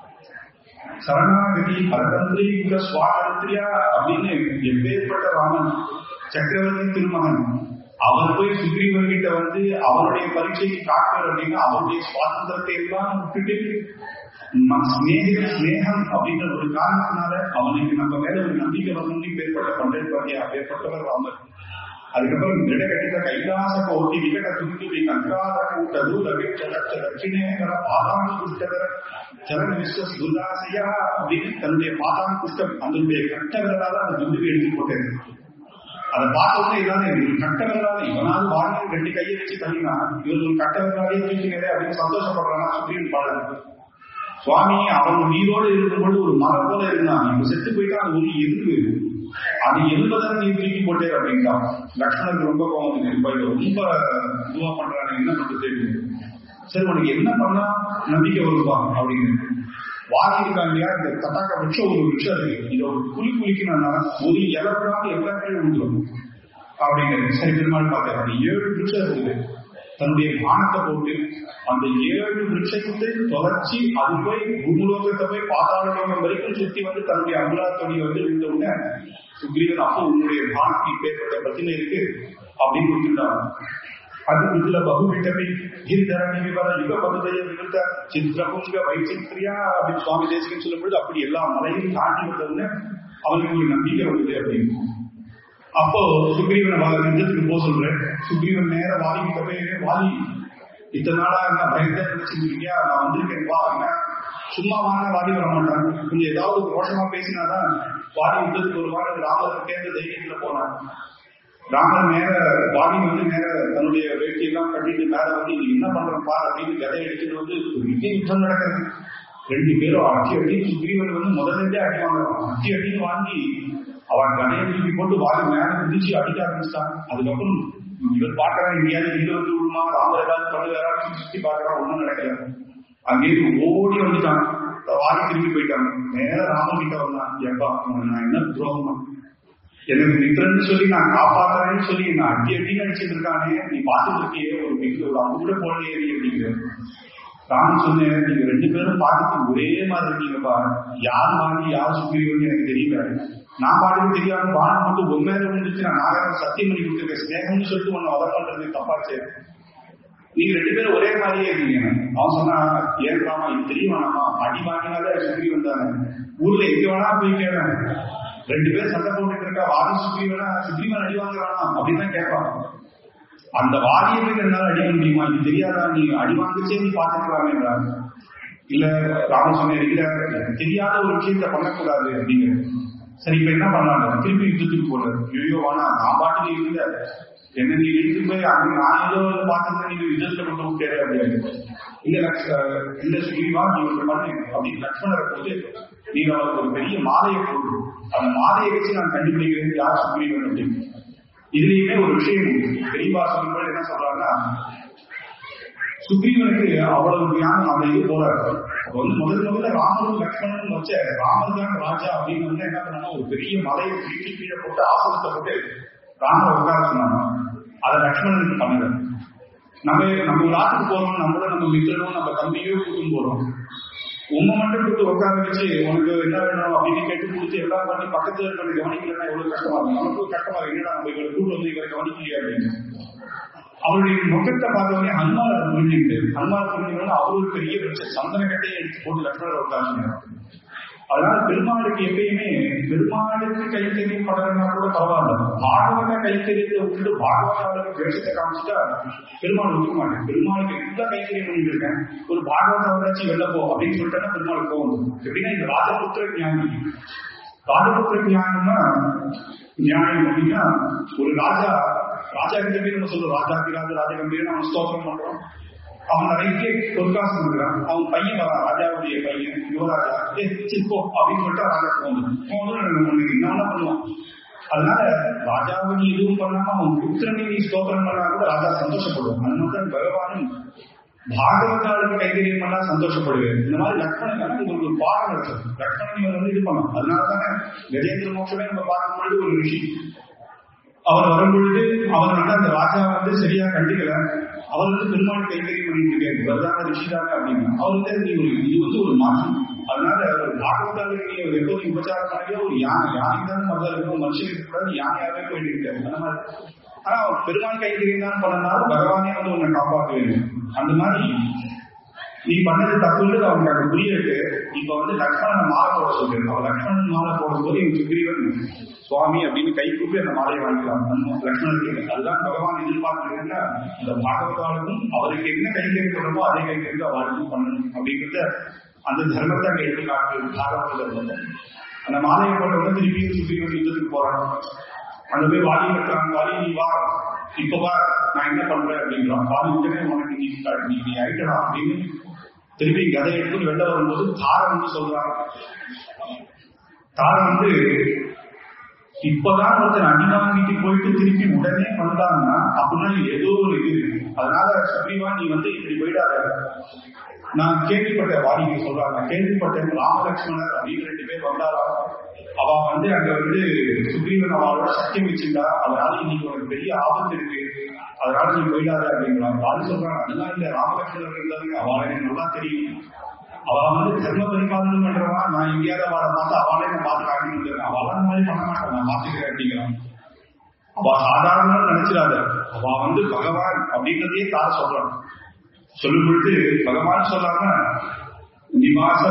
சரணாகதி பரதந்திரி இந்த சுவாதந்திரியா அப்படின்னு எப்பேற்பட்ட ராமன் சக்கரவர்த்தி திருமகன் அவர் போய் சுக்ரீவன் கிட்ட வந்து அவருடைய பரீட்சைக்கு காட்டுவார் அப்படின்னா அவருடைய சுவாதந்திரத்தை எல்லாம் விட்டுட்டு ஸ்நேக ஸ்நேகம் அப்படின்ற ஒரு காரணத்தினால அவனுக்கு நம்ம மேல ஒரு நம்பிக்கை வரணும்னு பேர்பட்ட பண்றது பாத்தியா பேர்பட்டவர் ராமர் அதுக்கப்புறம் திட கட்டித கைலாச கோட்டி விகட துந்துவி கங்காதர கூட்டது ரவிச்சலச்ச தட்சிணேகர பாதான குஷ்டகர சரண விஸ்வ சுதாசையா அப்படின்னு தன்னுடைய பாதான குஷ்டம் அதனுடைய கட்ட விரலால அந்த துந்துவி எடுத்து போட்டேன் அதை பார்த்த உடனே இதானே ஒரு கட்ட விரலால இவனாவது வாழ்க்கை ரெண்டு கையை வச்சு தள்ளினா இவர் ஒரு கட்ட விரலாலே தூக்கினதே அப்படின்னு சந்தோஷப்படுறானா சுப்ரீம் பாடல் சுவாமி அவன் உயிரோடு இருக்கும்போது ஒரு மரம் போல இருந்தான் இப்ப செத்து போயிட்டா அது ஒரு எறும்பு அது எண்பதாம் நீ தூக்கி போட்டே அப்படின்ட்டான் லக்ஷ்மணருக்கு ரொம்ப கோவம் இப்ப இதை ரொம்ப இதுவா பண்றாங்க என்ன பண்றது சரி உனக்கு என்ன பண்ணா நம்பிக்கை வருவா அப்படின்னு வாங்கி இருக்காங்க இல்லையா இந்த தட்டாக்க விருட்சம் ஒரு விருட்சம் இருக்கு இதை ஒரு குழி குளிக்கணும்னா ஒரு இலவராக எல்லாத்தையும் விழுந்துடும் அப்படிங்கிறது சரி பெருமாள் பார்த்தேன் அந்த ஏழு விருட்சம் இருக்குது தன்னுடைய பானத்தை போட்டு அந்த ஏழு விருட்சத்தை தொலைச்சி அது போய் பூலோகத்தை போய் பாதாள லோகம் வரைக்கும் சுத்தி வந்து தன்னுடைய அமலாத்தொடி வந்து விழுந்த உடனே சுக்ரீவன் அப்போ உன்னுடைய பானத்தை பேர்பட்ட பிரச்சனை இருக்கு அப்படின்னு கொடுத்துட்டாங்க அது இதுல பகுவிட்டமை கிரிதரணி விவர யுக பகுதைய விழுத்த சித்திரபுங்க வைச்சித்ரியா அப்படின்னு சுவாமி தேசிகன் சொல்லும் பொழுது அப்படி எல்லா மலையும் தாண்டி வந்தவுடனே அவனுக்கு ஒரு நம்பிக்கை வந்தது அப்படின்னு அப்போ சுக்ரீவன் யுத்தத்துக்கு போக சொல்றேன் சுக்ரீவன் நேர வாலி கிட்ட போய் வாலி இத்தனை நாளா நான் பயத்தை நினைச்சிருக்கீங்க நான் வந்திருக்கேன் வா என்ன சும்மா வாங்க வாடி வர மாட்டாங்க கொஞ்சம் ஏதாவது ரோஷமா பேசினாதான் வாடி யுத்தத்துக்கு ஒரு வாரம் ராமர் கேந்த தைரியத்துல போனான் ராமர் நேர வாடி வந்து நேர தன்னுடைய வேட்டியெல்லாம் கட்டிட்டு மேல வந்து நீ என்ன பண்றேன் பார் அப்படின்னு கதை எடுத்துட்டு வந்து பெரிய யுத்தம் நடக்கிறது ரெண்டு பேரும் அடி அடி சுக்ரீவன் வந்து முதல்ல அடி வாங்குறான் அடி அடின்னு வாங்கி அவன் கடையை தூக்கி போட்டு வாடி மேல குதிச்சு அடிக்க ஆரம்பிச்சிட்டான் அதுக்கப்புறம் இவர் பாக்குறான் எங்கேயாவது இங்க வந்து விடுமா ராமர் ஏதாவது பண்ணு வேற சுத்தி பாக்குறான் ஒண்ணும் நடக்கல அங்கேயிருந்து ஓடி வந்துட்டான் வாடி திரும்பி போயிட்டாங்க நேர ராமன் கிட்ட வந்தான் எப்பா நான் என்ன துரோகமா எனக்கு மித்திரன்னு சொல்லி நான் காப்பாத்துறேன்னு சொல்லி நான் அடி அடி நினைச்சிட்டு இருக்கானே நீ பார்த்துட்டு இருக்கியே ஒரு மிக ஒரு அம்பு கூட போடலையே நீ அப்படிங்கிற ராமன் சொன்னேன் நீங்க ரெண்டு பேரும் பார்த்துட்டு ஒரே மாதிரி இருக்கீங்கப்பா யார் வாங்கி யார் சுக்ரீவன் எனக்கு தெரியல நான் பாட்டுக்கு தெரியாம பானம் மட்டும் ஒரு மேல விழுந்துச்சு நான் நாகரம் சத்தியம் பண்ணி கொடுத்துருக்கேன் ஸ்நேகம்னு சொல்லிட்டு உன்னை உதவ பண்றது தப்பாச்சு நீங்க ரெண்டு பேரும் ஒரே மாதிரியே இருக்கீங்க அவன் சொன்னா ஏன் ராமா இது தெரிய வேணாமா அடி வாங்கினாலே சுக்ரீவன் தானே ஊர்ல எங்க வேணா போய் கேளேன் ரெண்டு பேரும் சண்டை போட்டுட்டு இருக்கா வாதி சுக்ரீவனா சுக்ரீவன் அடி வாங்க வேணாம் அப்படின்னு தான் கேட்பான் அந்த வாதியை போய் என்னால அடி பண்ண முடியுமா இது தெரியாதா நீ அடி வாங்கிச்சே நீ பாத்துக்கலாமேன்றாங்க இல்ல ராமன் சொன்ன இல்ல தெரியாத ஒரு விஷயத்த பண்ணக்கூடாது அப்படிங்கிறது சரி இப்ப என்ன பண்ணாங்க திருப்பி யுத்தத்துக்கு போறாரு ஐயோ வேணா நான் பாட்டுக்கு இருந்த என்ன நீ இழுத்து போய் அங்க நான் ஏதோ பார்த்து நீங்க யுத்தத்துல கொண்டு விட்டே அப்படின்னு இல்ல லக்ஷ இல்ல சுகிவா நீ ஒன்று பண்ணு அப்படின்னு லக்ஷ்மணரை போது நீங்க அவருக்கு ஒரு பெரிய மாலையை போடு அந்த மாலையை வச்சு நான் கண்டுபிடிக்கிறேன் யார் சுக்ரீவன் அப்படின்னு இதுலயுமே ஒரு விஷயம் உண்டு. பெரியவா சொல்லும்போது என்ன சொல்றாங்கன்னா சுக்ரீவனுக்கு அவ்வளவு ஞானம் அந்த இது போறாரு அப்ப வந்து முதல் முதல்ல ராமரும் லக்ஷ்மணனும் வச்ச ராமர் தான் ராஜா அப்படின்னு வந்து என்ன பண்ணாங்க ஒரு பெரிய மலையை பிடிச்சி கீழே போட்டு ஆசனத்தை போட்டு ராமரை உட்கார சொன்னாங்க அதை லக்ஷ்மணனுக்கு பண்ணுங்க நம்ம நம்ம ஒரு ஆட்டுக்கு போறோம் நம்மள நம்ம மித்திரனும் நம்ம தம்பியோ கூட்டும் போறோம் உண்மை மட்டும் கூட்டு உட்கார வச்சு உனக்கு என்ன வேணும் அப்படின்னு கேட்டு கொடுத்து எல்லாம் பண்ணி பக்கத்துல இருக்கிற கவனிக்கலன்னா எவ்வளவு கஷ்டமா இருக்கும் நமக்கும் கஷ்டமா இருக்கு என்னடா நம்ம இவரை கூட்டு வந்து இவரை கவனிக்கலையா அப்படின்னு அவருடைய முகத்தை பார்த்தவொடனே ஹனுமார் அதை புரிஞ்சுக்கிட்டு ஹனுமார் புரிஞ்சுக்கணும் அவர் ஒரு பெரிய பிரச்சனை சந்தன கட்டையை எடுத்து போட்டு லக்ஷ்மணர் உட்காந்து அதனால பெருமாளுக்கு எப்பயுமே பெருமாளுக்கு கைத்தறியும் படம்னா கூட பரவாயில்ல பாகவத கைத்தறியத்தை விட்டுட்டு பாகவதாவுக்கு வேஷத்தை காமிச்சுட்டா பெருமாள் ஒத்துக்க மாட்டேன் பெருமாளுக்கு எல்லா கைத்தறியும் பண்ணிட்டு இருக்கேன் ஒரு பாகவதாவதாச்சும் வெளில போ அப்படின்னு சொல்லிட்டா பெருமாளுக்கு கோவம் வரும். எப்படின்னா இந்த ராஜபுத்திர ஞானி ராஜபுத்திர ஞானம்னா நியாயம் அப்படின்னா ஒரு ராஜா ராஜா கிட்ட போய் நம்ம சொல்றோம் ராஜாக்கு ராஜா ராஜகம்பீரன் அவன் ஸ்தோத்திரம் பண்றோம் அவன் நிறைய பொற்காசம் இருக்கிறான் அவன் பையன் வரான் ராஜாவுடைய பையன் யுவராஜா ஏ சிப்போ அப்படின்னு சொல்லிட்டு ராஜா போகணும் போகணும் ஒண்ணு என்ன பண்ணுவான் அதனால ராஜாவுக்கு எதுவும் பண்ணாம அவன் புத்திரனை நீ ஸ்தோத்திரம் பண்ணா கூட ராஜா சந்தோஷப்படுவான் அது மட்டும் பகவானும் பாகவதாளுக்கு கைகரியம் பண்ணா சந்தோஷப்படுவேன் இந்த மாதிரி லக்ஷ்மணன் உங்களுக்கு ஒரு பாடம் நடத்தும் லக்ஷ்மணன் இவன் வந்து இது பண்ணலாம் அதனால தானே கஜேந்திர மோட்சமே நம்ம பார்க்கும்பொழுது ஒரு ரிஷி அவர் வரும்பொழுது அவர் வந்து அந்த ராஜா வந்து சரியா கண்டுக்கல அவர் வந்து பெருமாள் கைகரியம் பண்ணிட்டு இருக்காரு வரதான ரிஷி தானே அப்படின்னா அவர் வந்து நீ ஒரு இது வந்து ஒரு மாற்றம் அதனால ஒரு பாகவதாளுக்கு நீ எப்போது உபச்சாரம் பண்ணியோ ஒரு யானை யானை தான் முதல்ல இருக்கும் மனுஷன் இருக்கக்கூடாது யானையாவே போயிட்டு இருக்காரு அந்த மாதிரி ஆனா அவர் பெருமாள் கைகரியம் தான் பண்ணனால பகவானே வந்து உன்னை காப்பாற்ற வேண்டும் அந்த மாதிரி நீ பண்ணது தப்புன்றது அவனுக்கு அது புரியுது இப்ப வந்து லக்ஷ்மணனை மாலை போட சொல்றேன் அவன் லக்ஷ்மணன் மாலை போடும்போது இவன் சுக்ரீவன் சுவாமி அப்படின்னு கை கூப்பி அந்த மாலையை வாங்கிக்கலாம் லக்ஷ்மணனுக்கு அதுதான் பகவான் எதிர்பார்க்கிறதுன்னா அந்த பாகவதாளுக்கும் அவருக்கு என்ன கை கேட்கணுமோ அதே கை கேட்டு அவளுக்கும் பண்ணணும் அப்படிங்கிறத அந்த தர்மத்தை அங்க எடுத்து காட்டு பாகவத அந்த மாலையை போட்டவங்க திருப்பி சுக்ரீவன் யுத்தத்துக்கு போறான் அங்க போய் வாலி கட்டுறாங்க வாலி நீ வா இப்ப வா நான் என்ன பண்றேன் அப்படின்றான் வாலி உடனே உனக்கு நீ நீ நீ ஆயிட்டடா அப்படின்னு திருப்பி கதை எடுத்து வெளில வரும்போது தாரம் வந்து சொல்றாங்க தாரம் வந்து இப்பதான் ஒருத்தர் அடி வாங்கிட்டு போயிட்டு திருப்பி உடனே வந்தாங்கன்னா அப்படின்னா ஏதோ ஒரு இது இருக்கு அதனால சுக்ரீவா நீ வந்து இப்படி போயிடாத நான் கேள்விப்பட்ட வாடிக்கை சொல்றாங்க நான் கேள்விப்பட்டேன் ராமலட்சுமணர் அப்படின்னு ரெண்டு பேர் வந்தாரா அவ வந்து அங்க வந்து சுக்ரீவன் அவளோட சத்தியம் வச்சிருந்தா அதனால இன்னைக்கு உனக்கு பெரிய ஆபத்து இருக்கு அதனால நீ போயிடாத அப்படிங்கிறாங்க வாடி சொல்றாங்க அதெல்லாம் இல்ல ராமலட்சுமணர் இருந்தாங்க அவளை எனக்கு நல்லா தெரியும் அவ வந்து தர்ம பரிபாலனம் பண்றவா நான் எங்கேயாவது அவளை பார்த்து அவளே நான் பார்த்து காட்டி வந்துடுறேன் அவளை அந்த மாதிரி பண்ண மாட்டேன் நான் பார்த்துக்கிறேன் அப்படிங்கிறான் அவ சாதாரண நினைச்சிடாத அவ வந்து பகவான் அப்படின்றதையே தார சொல்றான் சொல்லும் பொழுது பகவான் சொல்லாம நிவாச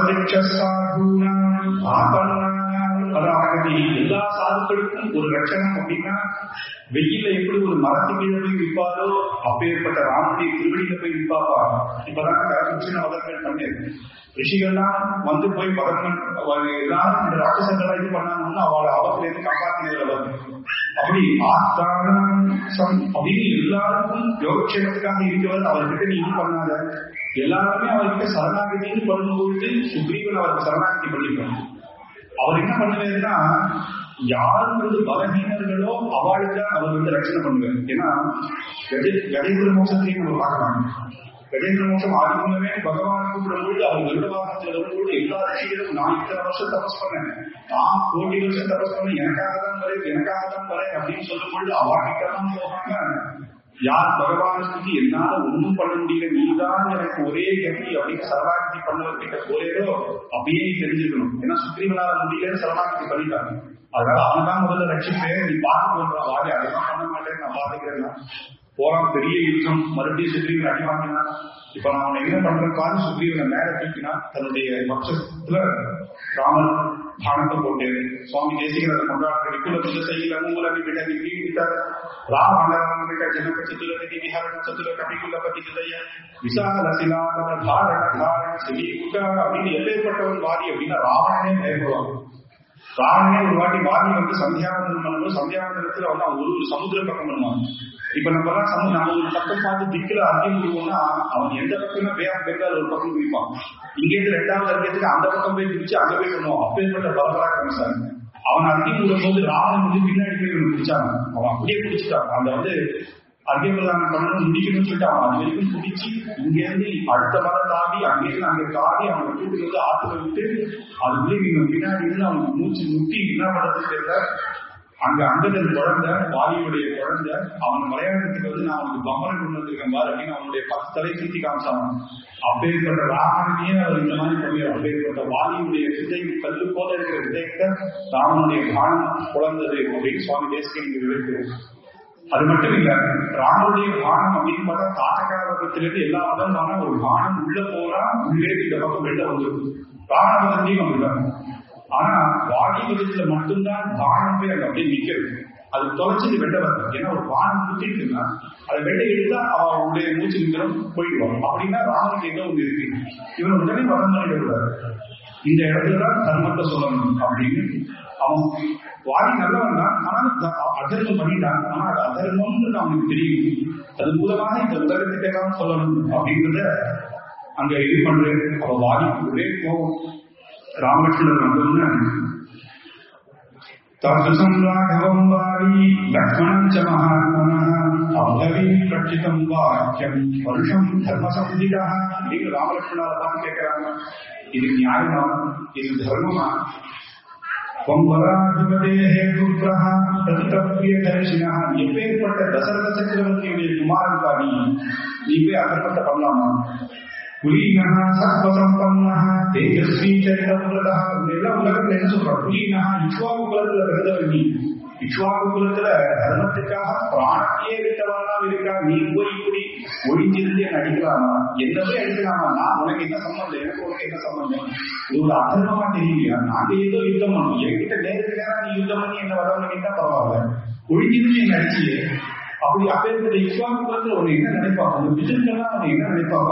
அதாவது எல்லா சாதுக்களுக்கும் ஒரு ரட்சணம் அப்படின்னா வெயில எப்படி ஒரு மரத்து கீழே போய் விற்பாரோ அப்பேற்பட்ட ராமனுடைய திருவடியில போய் விற்பாப்பா இப்பதான் கிருஷ்ண வதங்கள் பண்ணேன் ரிஷிகள்லாம் வந்து போய் பகவன் எல்லாரும் இந்த ராட்சசங்களா இது பண்ணாங்கன்னா அவளை ஆபத்துல இருந்து காப்பாத்தினதுல வருது அப்படி ஆஸ்தானம் அப்படின்னு எல்லாருக்கும் யோகக்ஷேமத்துக்காக இருக்கிறவர் அவர்கிட்ட நீ இது பண்ணாத எல்லாருமே அவர்கிட்ட சரணாகதின்னு பண்ணும்பொழுது சுக்ரீவன் அவருக்கு சரணாகதி பண்ணிருக்காங்க அவர் என்ன பண்ணுவாருன்னா யார் வந்து பலகீனர்களோ அவளுக்கு அவர் வந்து ரட்சணை பண்ணுவார் ஏன்னா கஜேந்திர மோசத்தையும் நம்ம பார்க்கலாம் கஜேந்திர மோசம் ஆதி மூலமே பகவான் கூப்பிடும்போது அவர் கருட வாகனத்தில் வரும்போது எல்லா ரிஷிகளும் நான் இத்தனை வருஷம் தபஸ் பண்ணேன் நான் கோடி வருஷம் தபஸ் பண்ணேன் எனக்காக தான் வரேன் எனக்காக தான் வரேன் அப்படின்னு சொல்லும்பொழுது அவகிட்ட தான் போகாம யார் பகவானுக்கு என்னால ஒண்ணும் பண்ண முடியல நீதான் எனக்கு ஒரே கதி அப்படின்னு சரணாகதி பண்ணவர்கிட்ட போறேதோ அப்படியே நீ தெரிஞ்சுக்கணும் ஏன்னா சுக்ரீவனால முடியலன்னு சரணாகதி பண்ணிட்டாங்க அதனால அவன் தான் முதல்ல ரட்சிப்பேன் நீ பார்த்து போன்ற வாடி அதெல்லாம் பண்ண மாட்டேன் நான் பாத்துக்கிறேன் போறான் பெரிய யுத்தம் மறுபடியும் சுக்ரீவன் அடி வாங்கினான் இப்ப நான் அவனை என்ன பண்றேன் சுக்ரீவனை மேல தூக்கினா தன்னுடைய பட்சத்துல ராமன் பானத்தை போட்டு சுவாமி தேசிகரை கொண்டாடுற விக்குல புத்த செய்யல மூலவி விடவி பீடித்தார் ராமண ஜனக சதுரதி விஹரண சதுர கபிகுல பதி ஜதய விசால சிலாதன தாரண தாரண செவி குட்டா அப்படின்னு எப்பேற்பட்டவன் வாதி அப்படின்னா ராவணனே பயப்படுவான் ராவணனே ஒரு வாட்டி வாதி வந்து சந்தியாவந்தனம் பண்ணும்போது சந்தியாவந்தனத்துல வந்து அவன் ஒரு ஒரு சமுத்திர பக்கம் பண்ணுவான் இப்ப நம்ம எல்லாம் சமூக நம்ம ஒரு பக்கம் பார்த்து திக்குல அர்த்தம் முடிவோம்னா அவன் எந்த பக்கமே பேர பெங்கால் ஒரு பக்கம் குடிப்பான் இங்க இருந்து ரெண்டாவது அர்த்தத்துக்கு அந்த பக்கம் போய் குடிச்சு அங்க போய் பண்ணுவோம் அப்பேற்பட்ட பரபராக்கிரம சார் அவன் அர்க்கி விடும் போது ராவணன் வந்து பின்னாடி போய் இவனை பிடிச்சாங்க அவன் அப்படியே பிடிச்சிட்டான் அந்த வந்து அர்க்கிய பிரதானம் பண்ணணும் முடிக்கணும்னு சொல்லிட்டு அவன் அது வரைக்கும் பிடிச்சி இங்க இருந்து அடுத்த மரம் தாண்டி அங்கிருந்து அங்க தாண்டி அவனை கூட்டி வந்து ஆத்துல விட்டு அதுக்குள்ளே இவன் பின்னாடி இருந்து அவனுக்கு மூச்சு முட்டி என்ன பண்றதுன்னு தெரியல அங்க அங்கதன் குழந்தை வாயுடைய குழந்தை அவன் விளையாடுறதுக்கு வந்து நான் அவனுக்கு பம்பரம் கொண்டு வந்திருக்கேன் பாரு அப்படின்னு அவனுடைய பத்து தலை சுத்தி காமிச்சான் அப்பேற்பட்ட ராமனையே அவர் இந்த மாதிரி பண்ணியார் அப்பேற்பட்ட வாலியுடைய ஹிருதயம் கல்லு போல இருக்கிற ஹிருதயத்தை ராமனுடைய பானம் குழந்தது அப்படின்னு சுவாமி தேசிகன் இங்க விவரிக்கிறார் அது மட்டும் இல்ல ராமனுடைய பானம் அப்படின்னு பார்த்தா தாத்தகாரத்திலிருந்து எல்லா விதமான ஒரு பானம் உள்ள போனா உள்ளே இந்த பக்கம் வெளில வந்துடும் ராவணபதத்தையும் அப்படிதான் ஆனா வாடி விதத்துல மட்டும்தான் பானம் போய் அங்க அப்படியே நிக்கிறது அது தொலைச்சிட்டு வெட்ட வரும் ஏன்னா ஒரு பானம் குத்திட்டுனா அதை வெட்ட எடுத்தா அவனுடைய மூச்சு நிமிடம் போயிடுவான் அப்படின்னா ராமனுக்கு என்ன ஒண்ணு இருக்கு இவன் உடனே வரம் பண்ணிடக்கூடாது இந்த இடத்துலதான் தர்மத்தை சொல்லணும் அப்படின்னு அவன் வாடி நல்லவன் தான் ஆனால் அதர்மம் பண்ணிட்டான் ஆனா அது அதர்மம்னு அவனுக்கு தெரியும் அது மூலமாக இந்த உலகத்துக்கு எல்லாம் சொல்லணும் அப்படின்றத அங்க இது பண்றேன் அவ வாடி ஒரே கோபம் ராமகிருஷ்ணன் வந்தோம்னா தத்துசம் ராഘவம் வாரி லக்ஷ்மணம் ச மகாத்மனः அபவீம் பிரட்சிதம் வாக்கியம் வருஷம் தர்ம சம்ஹிதா அப்படின்னு ராமலட்சுமணாவை தான் கேட்கிறாங்க இது நியாயமா இது தர்மமா பொம்பராதிபதேஹே புத்திரः பிரதிபத்திய தரிசினா எப்பேற்பட்ட தசரத சக்கரவர்த்தியுடைய குமாரன் பாணி நீ போய் அகப்பட்ட பண்ணலாமா குலீனः சர்வசம்பன்னः தேஜஸ்வி சரிதவிரதः எல்லாம் உலகத்துல என்ன சொல்றான் குலீனः இக்ஷ்வாகு குலத்துல பிறந்தவன் நீ இக்ஷ்வாகு குலத்துல தர்மத்துக்காக பிராணத்தையே விட்டவெல்லாம் இருக்கா நீ போய் இப்படி ஒழிஞ்சிருந்து என்ன அடிக்கலாமா என்ன போய் அடிக்கலாமா நான் உனக்கு என்ன சம்பந்தம் எனக்கு உனக்கு என்ன சம்பந்தம் இது ஒரு அதர்மமா தெரியலையா நாங்க ஏதோ யுத்தம் பண்ணணும் என்கிட்ட நேருக்கு நேரம் நீ யுத்தம் பண்ணி என்ன வர பண்ணிட்டா பரவாயில்ல ஒழிஞ்சிருந்து என்ன அடிச்சியே அப்படி அப்பேற்பட்ட இஸ்வாமி குலத்துல உன்னை என்ன நினைப்பாங்க அந்த பிஜுக்கெல்லாம் உன்னை என்ன நினைப்பாங்க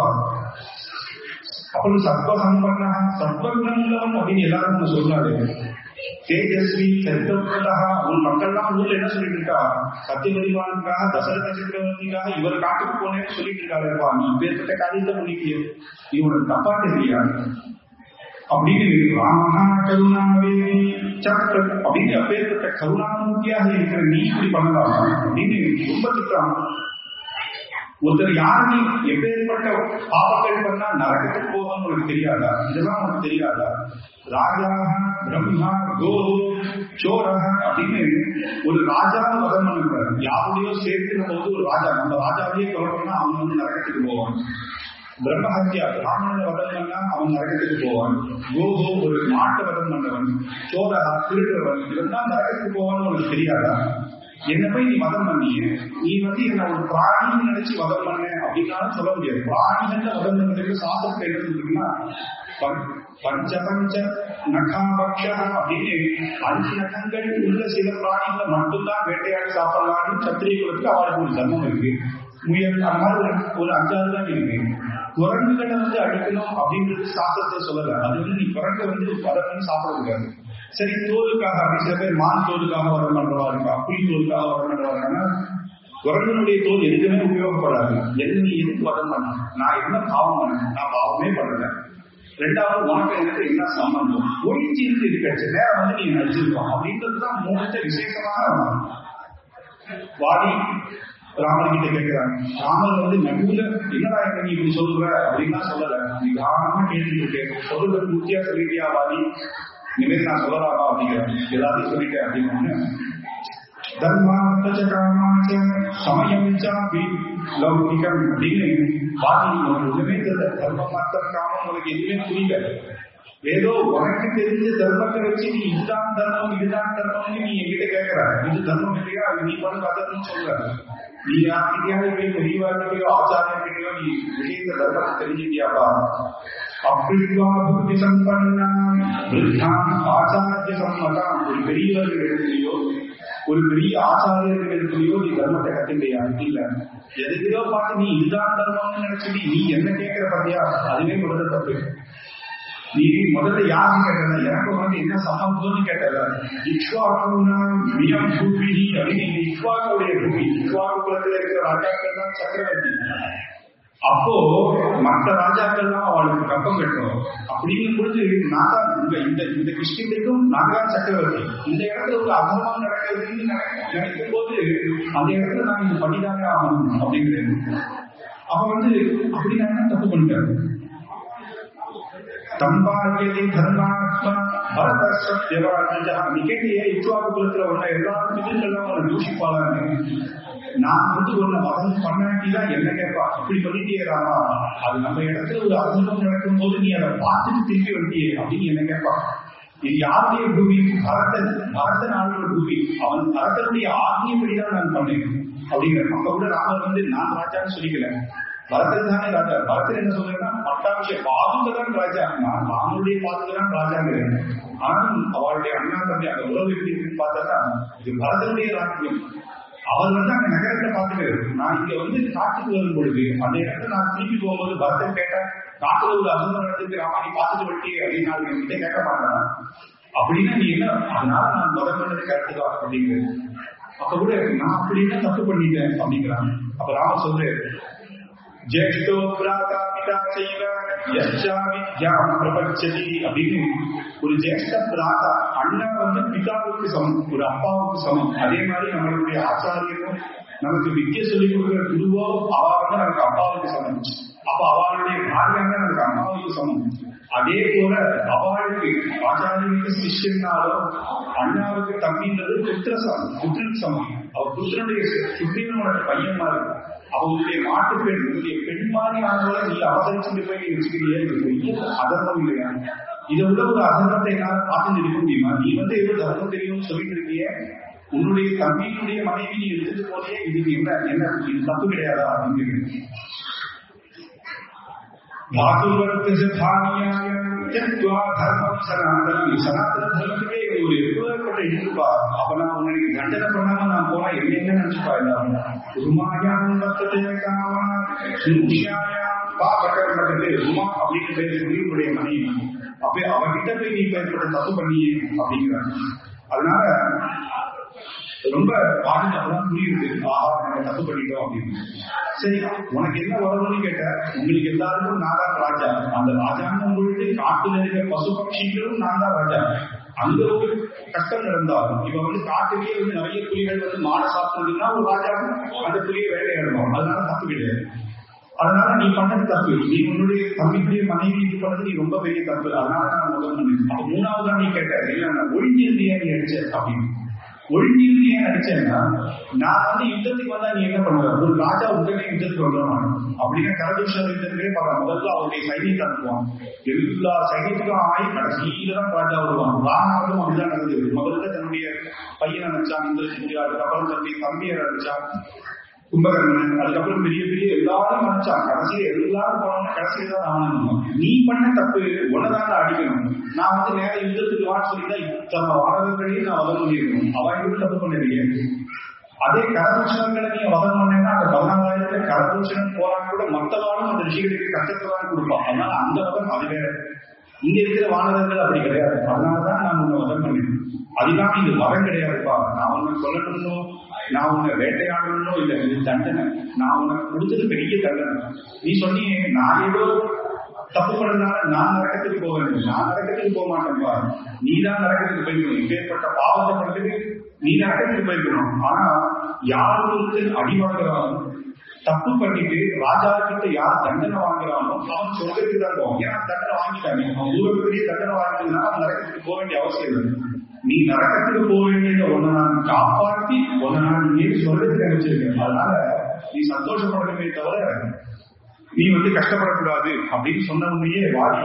அப்புறம் சர்வ சம்பன்னா சர்வகுணம் உள்ளவன் அப்படின்னு எல்லாரும் நம்ம சொல்றாரு தேஜஸ்வி சர்வகுணதா உன் மக்கள்லாம் ஊர்ல என்ன சொல்லிட்டு இருக்கா சத்தியபரிமானுக்காக தசரத சக்கரவர்த்திக்காக இவர் காட்டுக்கு போனேன்னு சொல்லிட்டு இருக்காருப்பா நீ பேர்பட்ட காரியத்தை பண்ணிட்டு நீ உனக்கு தப்பா தெரியலையா அப்படின்னு ராமஹா கருணாவே சக்கர அப்படின்னு அப்பேற்பட்ட கருணாமூர்த்தியாக இருக்கிற நீ இப்படி பண்ணலாமா அப்படின்னு ரொம்ப திட்டம் ஒருத்தர் யாருமே எப்பேற்பட்ட பாபங்கள் பண்ணா நரகத்துக்கு போகணும் உனக்கு தெரியாதா இதெல்லாம் உனக்கு தெரியாதா ராஜா பிரம்மா கோ சோரக அப்படின்னு ஒரு ராஜாவை வதம் பண்ணக்கூடாது யாருடையோ சேர்த்து நம்ம வந்து ஒரு ராஜா நம்ம ராஜாவையே கொலை பண்ணா அவன் வந்து நரகத்துக்கு போவான் பிரம்மஹத்யா பிராமணனை வதம் பண்ணா அவன் நரகத்துக்கு போவான் கோகோ ஒரு மாட்டை வதம் பண்ணவன் சோரகா திருடுறவன் இவன் நரகத்துக்கு போவான்னு உனக்கு தெரியாதா என்ன போய் நீ வதம் பண்ணிய நீ வந்து என்ன ஒரு பிராணின்னு நினைச்சு வதம் பண்ண அப்படின்னாலும் சொல்ல முடியாது பிராணிகள்ல வதம் பண்ணுறதுக்கு சாஸ்திரத்தை என்ன சொல்றீங்கன்னா பஞ்ச பஞ்ச நகாபக்ஷா அப்படின்னு அஞ்சு நகங்கள் உள்ள சில பிராணிகளை மட்டும்தான் வேட்டையாடி சாப்பிடலாம்னு சத்திரிய குலத்துக்கு அவளுக்கு ஒரு தர்மம் இருக்கு முயல் அந்த மாதிரி ஒரு ஒரு அஞ்சாறு தான் இருக்கு குரங்குகளை வந்து அடிக்கணும் அப்படின்றது சாஸ்திரத்தை சொல்லல அது வந்து நீ குரங்கை வந்து வதம் பண்ணி சாப்பிட முடியாது சரி தோலுக்காக அப்படி சில பேர் மான் தோலுக்காக வரம் பண்றவா இருக்கா புலி தோலுக்காக வரம் பண்றவா இருக்காங்கன்னா குரங்கனுடைய தோல் எதுக்குமே உபயோகப்படாது எது நீ எதுக்கு வதம் பண்ண நான் என்ன பாவம் பண்ண நான் பாவமே பண்ணல ரெண்டாவது உனக்கு எனக்கு என்ன சம்பந்தம் ஒழிஞ்சு இருந்து இருக்க நேரம் வந்து நீ நடிச்சிருக்கோம் அப்படின்றதுதான் மூணு விசேஷமாக வாடி ராமர் கிட்ட கேட்கிறாங்க ராமர் வந்து நடுவுல என்னடா என்ன நீ இப்படி சொல்ற அப்படின்னா சொல்லல நீ கவனமா கேட்டுட்டு இருக்கேன் சொல்றது பூர்த்தியா சொல்லிட்டியா வாடி இனிமேல் நான் சொல்லலாமா அப்படிங்கிறேன் எல்லாத்தையும் சொல்லிட்டேன் அப்படின்னு தர்மார்த்த காமாச்ச சமயம் சாப்பி லௌகிகம் அப்படின்னு பாதி உனக்கு ஒண்ணுமே தெரியல தர்மம் அர்த்தம் காமம் உனக்கு எதுவுமே புரியல ஏதோ உனக்கு தெரிஞ்ச தர்மத்தை வச்சு நீ இதுதான் தர்மம் இதுதான் தர்மம்னு நீ என்கிட்ட கேட்கிற இது தர்மம் இல்லையா அது நீ பண்ண அதர்மம் சொல்ற நீ யார்கிட்டயாவது போய் பெரியவார்கிட்டயோ ஆச்சாரியர்கிட்டயோ நீ விஷயத்த தர்மத்தை தெரிஞ்சுட்டியாப்பா அப்பிரிவா புத்தி சம்பன்னா ஆச்சாரிய சம்மதான் ஒரு பெரியவர்கள் இடத்துலயோ ஒரு பெரிய ஆச்சாரியர்கள் இடத்துலயோ நீ தர்மத்தை கத்துக்கையா இல்ல எதுக்கையோ பார்த்து நீ இதுதான் தர்மம்னு நினைச்சிட்டு நீ என்ன கேட்கிற பத்தியா அதுவே முதல்ல தப்பு நீ முதல்ல யாரு கேட்டல எனக்கு வந்து என்ன சம்பந்தம்னு கேட்டல இக்ஷ்வாகுனா மியம் பூமி அப்படின்னு இக்ஷ்வாக்குடைய பூமி இக்ஷ்வாக்கு குலத்துல இருக்கிற ராஜாக்கள் தான் சக்கரவர்த்தி அப்போ மற்ற ராஜாக்கள்லாம் அவளுக்கு கப்பம் கட்டும் அப்படிங்கும் பொழுது நான் தான் இந்த இந்த இந்த கிருஷ்ணத்தைக்கும் நான் தான் சக்கரவர்த்தி இந்த இடத்துல ஒரு அகர்வம் நடக்குதுன்னு நினை- நினைக்கும் போது அந்த இடத்துல நான் இது பண்ணிதானே ஆகணும் அப்படிங்கிறது அப்ப வந்து அப்படி நான் என்ன தப்பு பண்ணிட்டேன் தம்பாரியதி தர்மாத்மா பரதசத்யவாஜா நிகழ்ச்சியே இச்சுவாக்கு குலத்துல உள்ள எல்லா பிதர்களும் அவனை தூஷிப்பாளாங்க நான் வந்து உன்னை வதம் பண்ணாட்டிதான் என்ன கேட்பா இப்படி பண்ணிட்டே ராமா அது நம்ம இடத்துல ஒரு அசுரம் நடக்கும் போது நீ அதை பார்த்துட்டு திருப்பி வண்டியே அப்படின்னு என்ன கேட்பா இது யாருடைய பூமி பரதன் பரதன் ஆளுடைய பூமி அவன் பரதனுடைய ஆத்மியப்படிதான் நான் பண்ணேன் அப்படிங்கிற அப்ப கூட ராமர் வந்து நான் ராஜான்னு சொல்லிக்கல பரதன் தானே ராஜா பரதன் என்ன சொல்றேன்னா பட்டாபிஷே பாதுக தான் ராஜா நான் ராமனுடைய பாதுக தான் ராஜாங்கிறேன் ஆனால் அவளுடைய அண்ணா தம்பி அந்த உறவு எப்படி இருக்குன்னு பார்த்தா இது பரதனுடைய ராஜ்யம் அவர் வந்து அங்க நகரத்தை பார்த்துக்கிறாரு நான் இங்க வந்து காட்டுக்கு வரும் பொழுது அந்த இடத்துல நான் திருப்பி போகும்போது பரதன் கேட்டேன் காட்டுல ஒரு அசுரம் நடந்துட்டு ராமா நீ பார்த்துட்டு வட்டி அப்படின்னு நான் என்கிட்ட கேட்க மாட்டேன் அப்படின்னா நீ என்ன அதனால நான் முதல் பண்ணது கரெக்ட் தான் அப்படிங்கிறது அப்ப கூட நான் அப்படின்னா தப்பு பண்ணிட்டேன் அப்படிங்கிறாங்க அப்ப ராம சொல்றாரு ஜேஷ்டோ பிராதா பிதா செய்வ யச்சா வித்யாம் பிரபஞ்சதி அப்படின்னு ஒரு ஜேஷ்ட பிராதா அண்ணா வந்து பிதாவுக்கு சமம் ஒரு அப்பாவுக்கு சமம் அதே மாதிரி நம்மளுடைய ஆச்சாரியரும் நமக்கு வித்தியை சொல்லிக் கொடுக்கிற குருவோ அவ வந்து நமக்கு அப்பாவுக்கு சமம் அப்ப அவளுடைய பாரியாக நமக்கு அம்மாவுக்கு சமம் அதே போல அவளுக்கு ஆச்சாரியனுக்கு சிஷ்யனாலும் அண்ணாவுக்கு தம்பின்றது புத்திர சமம் புத்திரன் சமம் அவ புத்திரனுடைய சுக்ரீவனோட பையன் மாதிரி அவங்களுடைய மாட்டு பெண் உங்களுடைய பெண் மாதிரியானவளை நீ அவதரிச்சுட்டு போய் நீ வச்சுக்கிறியே இது பெரிய அதர்மம் இல்லையா இதை விட ஒரு அதர்மத்தை என்னால பார்த்து இருக்க முடியுமா நீ வந்து ஏதோ தர்மம் தெரியும்னு சொல்லிட்டு இருக்கியே உன்னுடைய தம்பியினுடைய மனைவி நீ எடுத்துட்டு போறியே இதுக்கு என்ன என்ன இது தப்பு கிடையாதா அப்படின்னு மாதுவர்த்தச பாவியாய தியக்த்வா தர்மம் சனாதனம் சனாதன தர்மத்துக்கே இது ஒரு எப்பேற்பட்ட இழுப்பா அப்ப நான் உன்னை கண்டனை பண்ணாம நான் போனா என்ன என்ன நினைச்சுப்பா எல்லாரும் ருமாயாம் வர்த்ததே காமா சுருஷாயாம் பாபகர்மதே ருமா அப்படின்னு பேர் சொல்லி உன்னுடைய மனைவி அப்ப அவகிட்ட போய் நீ பேர்பட்ட தப்பு பண்ணியே அப்படிங்கிறாங்க அதனால ரொம்ப பாதுகாப்புதான் புரியுது ஆஹா நம்ம தப்பு பண்ணிட்டோம் அப்படின்னு சரி உனக்கு என்ன வரணும்னு கேட்ட உங்களுக்கு எல்லாருக்கும் நான் தான் ராஜா அந்த ராஜான்னு உங்களுக்கு காட்டுல இருக்கிற பசு பட்சிகளும் நான் தான் ராஜா அங்க ஒரு கஷ்டம் நடந்தாலும் இப்ப வந்து காட்டுலயே வந்து நிறைய புலிகள் வந்து மாடை சாப்பிடுறதுன்னா ஒரு ராஜா அந்த புலியை வேட்டையாடுவோம் அதனால தப்பு கிடையாது அதனால நீ பண்ணது தப்பு நீ உன்னுடைய தம்பிக்குரிய மனைவி இது பண்ணது நீ ரொம்ப பெரிய தப்பு அதனால நான் முதல் பண்ணேன் அப்ப மூணாவதா நீ கேட்ட இல்ல நான் ஒழிஞ்சிருந்தியே நீ அடிச்ச அப்படின்னு ஒழிஞ்சிருந்து ஏன் அடிச்சேன்னா நான் வந்து யுத்தத்துக்கு வந்தா நீ என்ன பண்ணுவ ஒரு ராஜா உடனே யுத்தத்துக்கு வந்துடுவான் அப்படின்னா கரதுஷ யுத்தத்திலே பார்க்க முதல்ல அவருடைய சைனியத்தை அனுப்புவான் எல்லா சைனியத்துக்கும் ஆகி கடைசியில தான் ராஜா வருவான் ராணாவும் அப்படிதான் நடந்தது முதல்ல தன்னுடைய பையனை நினைச்சான் இந்திரஜித் அதுக்கப்புறம் தன்னுடைய தம்பியை நினைச்சான் கும்பகர்ணன் அதுக்கப்புறம் பெரிய பெரிய எல்லாரும் நினைச்சான் கடைசியில எல்லாரும் போனோம்னா கடைசியில தான் ராவணன் நீ பண்ண தப்பு உன்னதான் அடிக்கணும் நான் வந்து நேர யுத்தத்துக்கு வான்னு சொல்லிதான் இத்தனை வாடகைகளையும் நான் வதம் பண்ணியிருக்கணும் அவன் எதுவும் தப்பு பண்ணலையே அதே கரதூஷணங்களை நீ வதம் பண்ணேன்னா அந்த பதினாலாயிரத்துல கரதூஷணன் போனா கூட மத்தவாளும் அந்த ரிஷிகளுக்கு கஷ்டத்தை தான் கொடுப்பான் அதனால அந்த வதம் அது வேற இங்க இருக்கிற வானவர்கள் அப்படி கிடையாது அதனாலதான் நான் உன்னை வதம் பண்ணேன் அதுதான் இது வரம் கிடையாதுப்பா நான் உன்னை சொல்லணும்னோ நான் உன்னை வேட்டையாடணும்னோ இல்ல இது தண்டனை நான் உனக்கு கொடுத்தது பெரிய தண்டனை நீ சொன்னீங்க நான் ஏதோ தப்பு பண்ணதுனால நான் நரக்கத்துக்கு போக வேண்டும் நான் நரக்கத்துக்கு போக மாட்டேன்ப்பா நீ தான் நரக்கத்துக்கு போய்க்கணும் இப்பேற்பட்ட பாவத்தை பண்ணதுக்கு நீ நரக்கத்துக்கு போய்க்கணும் ஆனா யார் ஒருத்தர் அடி வாங்குறானோ தப்பு பண்ணிட்டு ராஜா கிட்ட யார் தண்டனை வாங்குறானோ அவன் சொர்க்கத்துக்கு தான் போவான் ஏன்னா தண்டனை வாங்கிட்டானே அவன் ஊருக்கு தண்டனை வாங்கினா அவன் நரக்கத்துக்கு போக வேண்டிய அவசியம் இல்லை நீ நரக்கத்துக்கு போக வேண்டியத உன்னை நான் காப்பாற்றி உன்னை நான் நீ சொல்றதுக்கு நினைச்சிருக்கேன் அதனால நீ சந்தோஷப்படணுமே தவிர நீ வந்து கஷ்டப்படக்கூடாது அப்படின்னு சொன்ன உடனேயே வாடி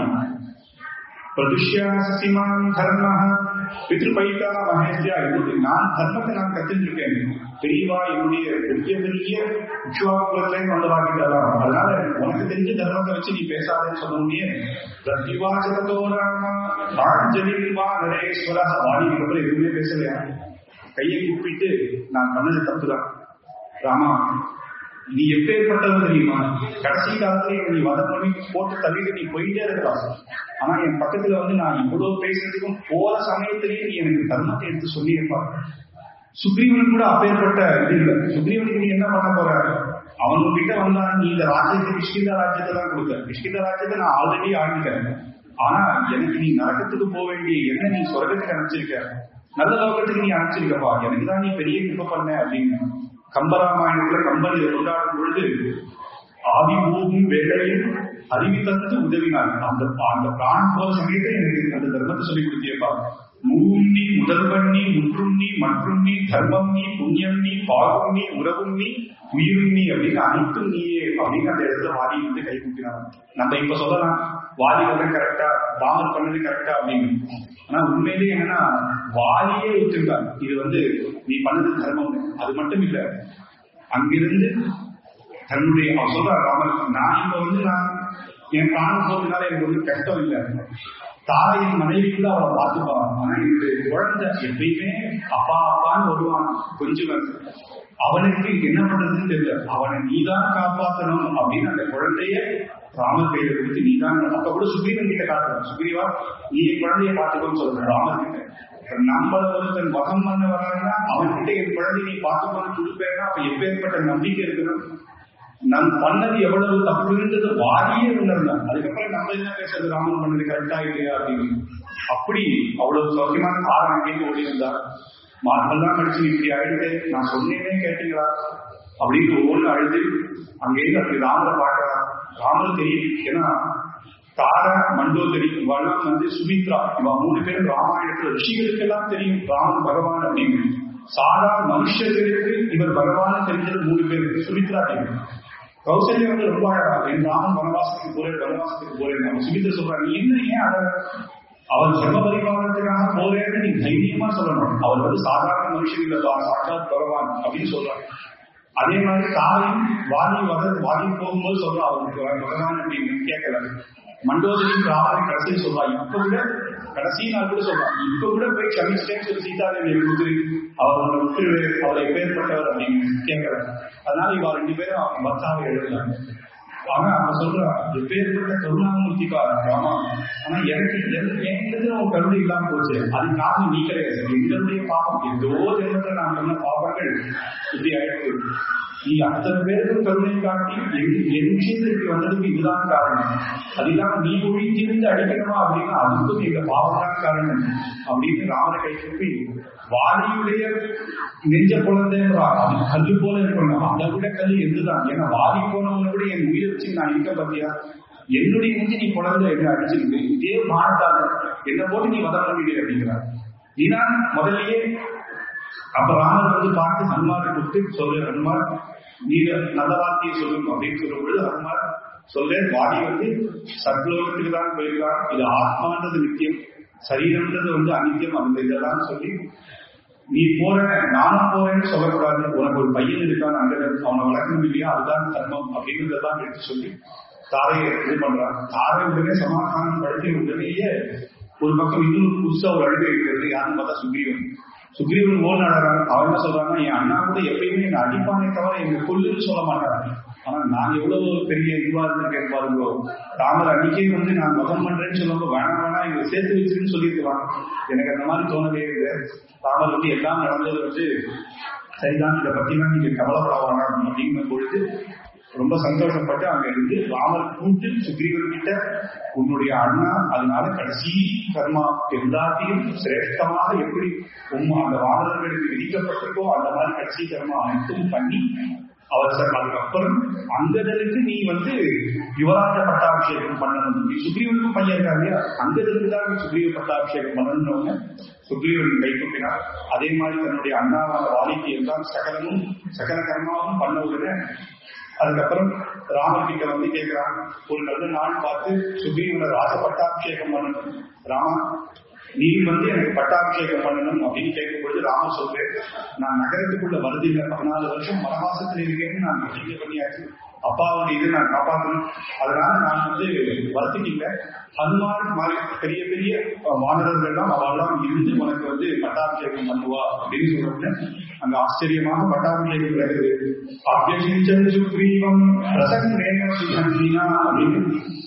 பிரதுஷ்யாசிமான் தர்ம பித்ருபைதா மகேஷ்யா என்னுடைய நான் தர்மத்தை நான் கத்துருக்கேன் பெரியவா என்னுடைய பெரிய பெரிய விஸ்வாக்குலத்திலேயும் வந்தவாக்கிட்டாலாம் அதனால உனக்கு தெரிஞ்ச தர்மத்தை வச்சு நீ பேசாதேன்னு சொன்ன உடனே பிரதிவாசகத்தோ ராமா பாஞ்சலிவா நரேஸ்வரா வாடி அப்புறம் எதுவுமே பேசலையா கையை கூப்பிட்டு நான் பண்ணது தப்புதான் ராமா நீ எப்பேற்பட்டவன் தெரியுமா கடைசி காலத்துல நீ வதம் பண்ணி போட்டு தள்ளிட்டு நீ போயிட்டே இருக்கலாம் ஆனா என் பக்கத்துல வந்து நான் இவ்வளவு பேசுறதுக்கும் போற சமயத்திலேயே நீ எனக்கு தர்மத்தை எடுத்து சொல்லியிருப்பா சுக்ரீவனுக்கு கூட அப்பேற்பட்ட இது இல்லை சுக்ரீவனுக்கு நீ என்ன பண்ண போற அவன் கிட்ட வந்தா நீ இந்த ராஜ்யத்தை கிஷ்கிந்த ராஜ்யத்தை தான் கொடுத்த கிஷ்கிந்த ராஜ்யத்தை நான் ஆல்ரெடி ஆகிட்டேன் ஆனா எனக்கு நீ நரகத்துக்கு போக வேண்டிய என்ன நீ சொர்க்கத்துக்கு அனுப்பிச்சிருக்க நல்ல லோகத்துக்கு நீ அனுப்பிச்சிருக்கப்பா எனக்கு தான் நீ பெரிய கிருப்ப பண்ண அப்படின்னு கம்பராமாயணத்துல கம்பன் இதை கொண்டாடும் பொழுது ஆதி பூவும் வேலையும் அறிவித்தத்து உதவினார் அந்த அந்த பிராணம் போற சமயத்தை எனக்கு அந்த தர்மத்தை சொல்லி கொடுத்தியப்பா மூவும் நீ முதல்வன் நீ முற்றும் நீ மற்றும் நீ தர்மம் நீ புண்ணியம் நீ பாவம் நீ உறவும் நீ உயிரும் நீ அப்படின்னு அனைத்தும் நீயே அப்படின்னு அந்த இடத்துல வாதி வந்து கை கூட்டினாங்க நம்ம இப்ப சொல்லலாம் வாதி வந்து கரெக்டா ராமர் பண்ணது கரெக்டா அப்படின்னு ஆனா உண்மையிலேயே என்னன்னா வாதியே ஒத்துருக்காங்க இது வந்து நீ பண்ணது தர்மம் அது மட்டும் இல்ல அங்கிருந்து தன்னுடைய அவன் சொல்றார் ராமர் நான் இப்ப வந்து நான் என் பிராணம் போறதுனால எனக்கு வந்து கஷ்டம் இல்லை தாயின் மனைவிக்குள்ள அவளை பார்த்துப்பான் ஆனா என்னுடைய குழந்தை எப்பயுமே அப்பா அப்பான்னு வருவான் கொஞ்சம் அவனுக்கு என்ன பண்றதுன்னு தெரியல அவனை நீதான் காப்பாற்றணும் அப்படின்னு அந்த குழந்தைய ராமர் கையில கொடுத்து நீதான் அப்ப கூட சுக்ரீவன் கிட்ட காட்டுறான் சுக்ரீவா நீ என் குழந்தைய பார்த்துக்கோன்னு சொல்ற ராமர் கிட்ட நம்மள ஒருத்தன் வகம் பண்ண வராங்கன்னா அவன்கிட்ட என் குழந்தைய நீ பார்த்துக்கோன்னு கொடுப்பேன்னா அப்ப எப்பேற்பட்ட நம்பிக்கை இருக்கணும் நம் பண்ணது எவ்வளவு தப்புன்றது வாரியே உணர்ந்தான் அதுக்கப்புறம் நம்ம என்ன பேசுறது ராமன் பண்ணது கரெக்டா இல்லையா அப்படின்னு அப்படி அவ்வளவு சௌக்கியமான காரணம் கேட்டு ஓடி இருந்தார் மார்பெல்லாம் கடிச்சு இப்படி ஆயிடுது நான் சொன்னேனே கேட்டீங்களா அப்படின்னு ஒவ்வொன்று அழுது அங்கேயிருந்து அப்படி ராமரை பார்க்கறா ராமர் தெரியும் ஏன்னா தார மண்டோதரி இவெல்லாம் வந்து சுமித்ரா இவ மூணு பேரும் ராமாயணத்துல ரிஷிகளுக்கெல்லாம் தெரியும் ராமன் பகவான் அப்படின்னு சாதா மனுஷர்களுக்கு இவர் பகவான் தெரிஞ்சது மூணு பேருக்கு சுமித்ரா தெரியும் கௌசல்யா வந்து ரொம்ப அழகா என் ராமன் வனவாசத்துக்கு போறேன் வனவாசத்துக்கு போறேன் அவன் சுமித்ரா சொல்றாங்க நீ என்ன ஏன் அழக அவன் ஜென்ம பரிமாணத்துக்காக போறேன்னு நீ தைரியமா சொல்லணும் அவர் வந்து சாதாரண மனுஷன் இல்லப்பா சாட்சாத் பகவான் அப்படின்னு சொல்றாங்க அதே மாதிரி தாயும் வாதி வர வாதி போகும்போது சொல்றா அவருக்கு பகவான் அப்படின்னு கேட்கல மண்டோதரின் ராமரை கடைசியில் சொல்றா இப்ப கூட கடைசி நாள் கூட சொல்றான் இப்ப கூட போய் கமிச்சிட்டேன்னு சொல்லி சீதாதேவி கொடுத்து அவரோட விட்டு அவரை எப்பேற்பட்டவர் அப்படின்னு கேட்கிறார் அதனால இவா ரெண்டு பேரும் பர்த்தாவை எழுதுறாங்க ஆனா அவன் சொல்றா எப்பேற்பட்ட கருணாமூர்த்திக்கா ராமா ஆனா எனக்கு எங்களுக்கு அவன் கருணை இல்லாம போச்சு அது காரணம் நீ கிடையாது எங்களுடைய பாவம் ஏதோ ஜென்மத்தில் நான் பண்ண பாவங்கள் இப்படி ஆயிடுச்சு நீ அத்தனை பேருக்கும் கருணை காட்டி என் விஷயத்துக்கு வந்ததுக்கு இதுதான் காரணம் அது இல்லாம நீ ஒழிஞ்சிருந்து அடிக்கணுமா அப்படின்னா அதுக்கும் எங்க பாவம் தான் காரணம் அப்படின்னு ராமரை கை கூப்பி வாலியுடைய நெஞ்ச குழந்தைன்றா அது கல்லு போல இருக்கணும் அதை விட கல் எதுதான் ஏன்னா வாதி போனவனை விட என் உயிரை வச்சு நான் இருக்க பார்த்தியா என்னுடைய நெஞ்சு நீ குழந்தை என்ன அடிச்சிருக்கு இதே மானத்தால என்ன போட்டு நீ வதம் பண்ணிடு அப்படிங்கிறார் நீதான் முதல்லயே அப்ப ராமர் வந்து பார்த்து ஹனுமாரை கூப்பிட்டு சொல்லு ஹனுமார் நீ நல்ல வார்த்தையை சொல்லும் அப்படின்னு சொல்லும் பொழுது ஹனுமார் சொல்ல வாடி வந்து சத்லோகத்துக்கு தான் போயிருக்கான் இது ஆத்மான்றது நித்தியம் சரீரம்ன்றது வந்து அநித்தியம் அந்த இதெல்லாம் சொல்லி நீ போற நானும் போறேன்னு சொல்லக்கூடாது உனக்கு ஒரு பையன் இருக்கான் அங்க அவனை வளர்க்கணும் இல்லையா அதுதான் தர்மம் அப்படின்றதெல்லாம் எடுத்து சொல்லி தாரையை இது பண்றான் தாரை உடனே சமாதானம் படுத்தி உடனேயே ஒரு பக்கம் இன்னொரு புதுசா ஒரு அழுகை இருக்கிறது யாருன்னு பார்த்தா சுக்ரீவன் சுக்ரீவன் ஓன் அழகான் அவன் என்ன சொல்றாங்க என் அண்ணா கூட எப்பயுமே என்ன அடிப்பானே தவிர எங்க கொல்லுன்னு சொல்ல மாட்டாங்க ஆனா நான் எவ்வளவு பெரிய இதுவா இருந்திருக்கேன் பாருங்க ராமர் அன்னைக்கே வந்து நான் மதம் பண்றேன்னு சொல்லும்போது வேணாம் வேணாம் இதை சேர்த்து வச்சுன்னு சொல்லியிருக்கலாம் எனக்கு அந்த மாதிரி தோணவே இல்லை ராமர் வந்து எல்லாம் நடந்தது வந்து சரிதான் இதை பத்திலாம் நீங்க கவலைப்பட வேணாம் அப்படிங்கிற பொழுது ரொம்ப சந்தோஷப்பட்டு அங்க இருந்து ராமர் கூட்டு சுக்ரீவன் கிட்ட உன்னுடைய அண்ணா அதனால கடைசி கர்மா எல்லாத்தையும் சிரேஷ்டமாக எப்படி உம்மா அந்த வானர்களுக்கு விதிக்கப்பட்டிருக்கோ அந்த மாதிரி கடைசி கர்மா அனைத்தும் பண்ணி அவர் சார் அதுக்கப்புறம் அங்கதனுக்கு நீ வந்து யுவராஜ பட்டாபிஷேகம் பண்ணணும் நீ சுக்ரீவனுக்கும் பையன் இருக்கா இல்லையா அங்கதனுக்கு தான் நீ சுக்ரீவ பட்டாபிஷேகம் பண்ணணும்னு சுக்ரீவன் கை கூப்பினார் அதே மாதிரி தன்னுடைய அண்ணாவான வாலிக்கு எல்லாம் சகலமும் சகல கர்மாவும் பண்ண உடனே அதுக்கப்புறம் ராமர் கிட்ட வந்து கேட்கிறான் ஒரு நல்ல நாள் பார்த்து சுக்ரீவனை ராஜ பட்டாபிஷேகம் பண்ணணும் ராமா நீ வந்து எனக்கு பட்டாபிஷேகம் பண்ணணும் அப்படின்னு கேட்கும் பொழுது ராமர் சொல்றேன் நான் நகரத்துக்குள்ள வருதில்லை பதினாலு வருஷம் வனவாசத்துல இருக்கேன்னு நான் பிரதிஜை பண்ணியாச்சு அப்பாவுடைய இது நான் காப்பாற்றணும் அதனால நான் வந்து வருத்திக்கல ஹனுமான் மாதிரி பெரிய பெரிய வானரர்கள்லாம் அவெல்லாம் இருந்து உனக்கு வந்து பட்டாபிஷேகம் பண்ணுவா அப்படின்னு சொல்றேன் அங்க ஆச்சரியமாக பட்டாபிஷேகம் நடக்குது அபியசிச்சன் சுக்ரீவம் பிரசன்னேன சுகந்தினா அப்படின்னு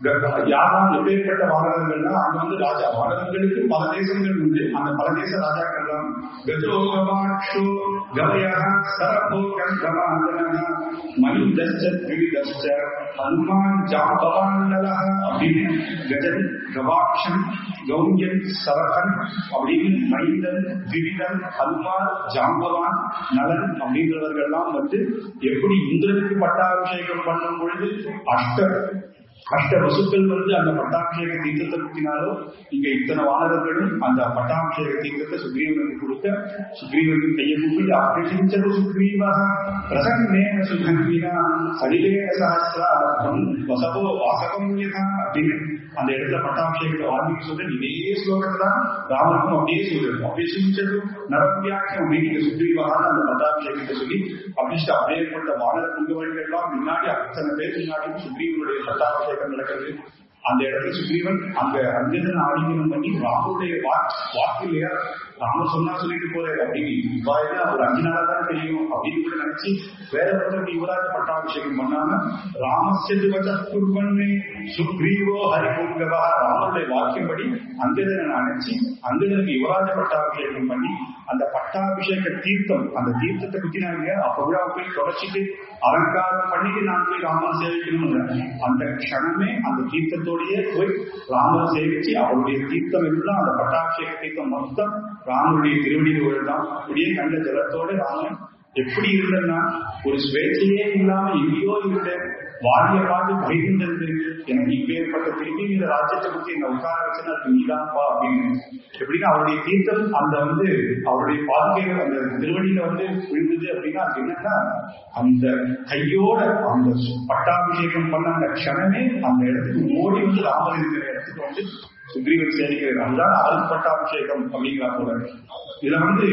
யாரெல்லாம் எப்பேற்பட்ட வானரங்கள்னா அங்க வந்து ராஜா வானரங்களுக்கு பல தேசங்கள் உண்டு அந்த பல தேச ராஜாக்கள் தான் கஜோ கவாட்சோ கவய சரபோ கந்தமாந்தன மனிதஸ்ச திரிதஸ்ச ஹனுமான் ஜாம்பவாண்டல அப்படின்னு கஜன் கவாட்சன் கௌரியன் சரகன் அப்படின்னு மைந்தன் திரிதன் ஹனுமான் ஜாம்பவான் நலன் அப்படின்றவர்கள்லாம் வந்து எப்படி இந்திரனுக்கு பட்டாபிஷேகம் பண்ணும் பொழுது அஷ்ட அஷ்ட வசுக்கள் வந்து அந்த பட்டாபிஷேக தீர்த்தத்தை குத்தினாலோ இங்க இத்தனை வானரர்களும் அந்த பட்டாபிஷேக தீர்த்தத்தை சுக்ரீவனுக்கு கொடுக்க சுக்ரீவனுக்கு கையை கூப்பிட்டு அபிஷிச்சது சுக்ரீவா பிரசன்னேன சுகன்வினா சலிலேன சஹசிரார்த்தம் வசவோ வாசகம் யதா அப்படின்னு அந்த இடத்துல பட்டாபிஷேகத்தை வால்மீகி சொல்ற இதே ஸ்லோகத்தை தான் ராமனுக்கும் அப்படியே சொல்லிருக்கும் அபிஷிச்சது நரவியாக்கியம் அப்படின்னு சுக்ரீவாக அந்த பட்டாபிஷேகத்தை சொல்லி அபிஷ்ட அப்படியேப்பட்ட வானர புங்கவழிகள்லாம் முன்னாடி அத்தனை பேர் முன்னாடி சுக்ரீவனுடைய பட்டாபிஷேகம் நடக்கிறது அந்த இடத்துல சுக்ரீவன் அங்க அங்கதன் ஆலிங்கனம் பண்ணி ராமருடைய வாக்கு இல்லையா ராமர் சொன்னா சொல்லிட்டு போறாரு அப்படின்னு இவ்வாறு ஒரு அஞ்சு நாளா தான் தெரியும் அப்படின்னு கூட நினைச்சு வேற ஒருத்தருக்கு யுவராஜ பட்டாபிஷேகம் பண்ணாம ராமஸ்து குர்வன்னு சுக்ரீவோ ஹரிபுங்கவா ராமருடைய வாக்கியப்படி அங்கதனை நினைச்சு அங்கதனுக்கு யுவராஜ பட்டாபிஷேகம் பண்ணி அந்த பட்டாபிஷேக தீர்த்தம் அந்த தீர்த்தத்தை குத்தினாங்க அப்ப விழா போய் தொடச்சிட்டு அலங்காரம் பண்ணிட்டு நான் போய் ராமன் சேவிக்கணும் அந்த க்ஷணமே அந்த தீர்த்தத்தோடயே போய் ராமன் சேவிச்சு அவருடைய தீர்த்தம் எல்லாம் அந்த பட்டாபிஷேக தீர்த்தம் மொத்தம் ராமனுடைய திருவடியில் விழுந்தான் அப்படியே கண்ட ஜலத்தோட ராமன் எப்படி இருந்தேன்னா ஒரு சுவேச்சையே இல்லாம எங்கேயோ இருந்தேன் வாடிய பார்த்து பயந்தது எனக்கு இப்பேற்பட்ட திரும்பி இந்த ராஜ்யத்தை பத்தி என்ன உட்கார வச்சுன்னா அது நீதான்ப்பா அப்படின்னு எப்படின்னா அவருடைய தீர்த்தம் அந்த வந்து அவருடைய பாதுகைகள் அந்த திருவடியில வந்து விழுந்தது அப்படின்னா அது என்னன்னா அந்த கையோட அந்த பட்டாபிஷேகம் பண்ண அந்த க்ஷணமே அந்த இடத்துக்கு ஓடி வந்து ராமர் இருக்கிற இடத்துக்கு வந்து சுக்ரீவன் சேரிக்கிறார் அதுதான் அருள் பட்டாபிஷேகம் அப்படிங்கிறா போல இதுல வந்து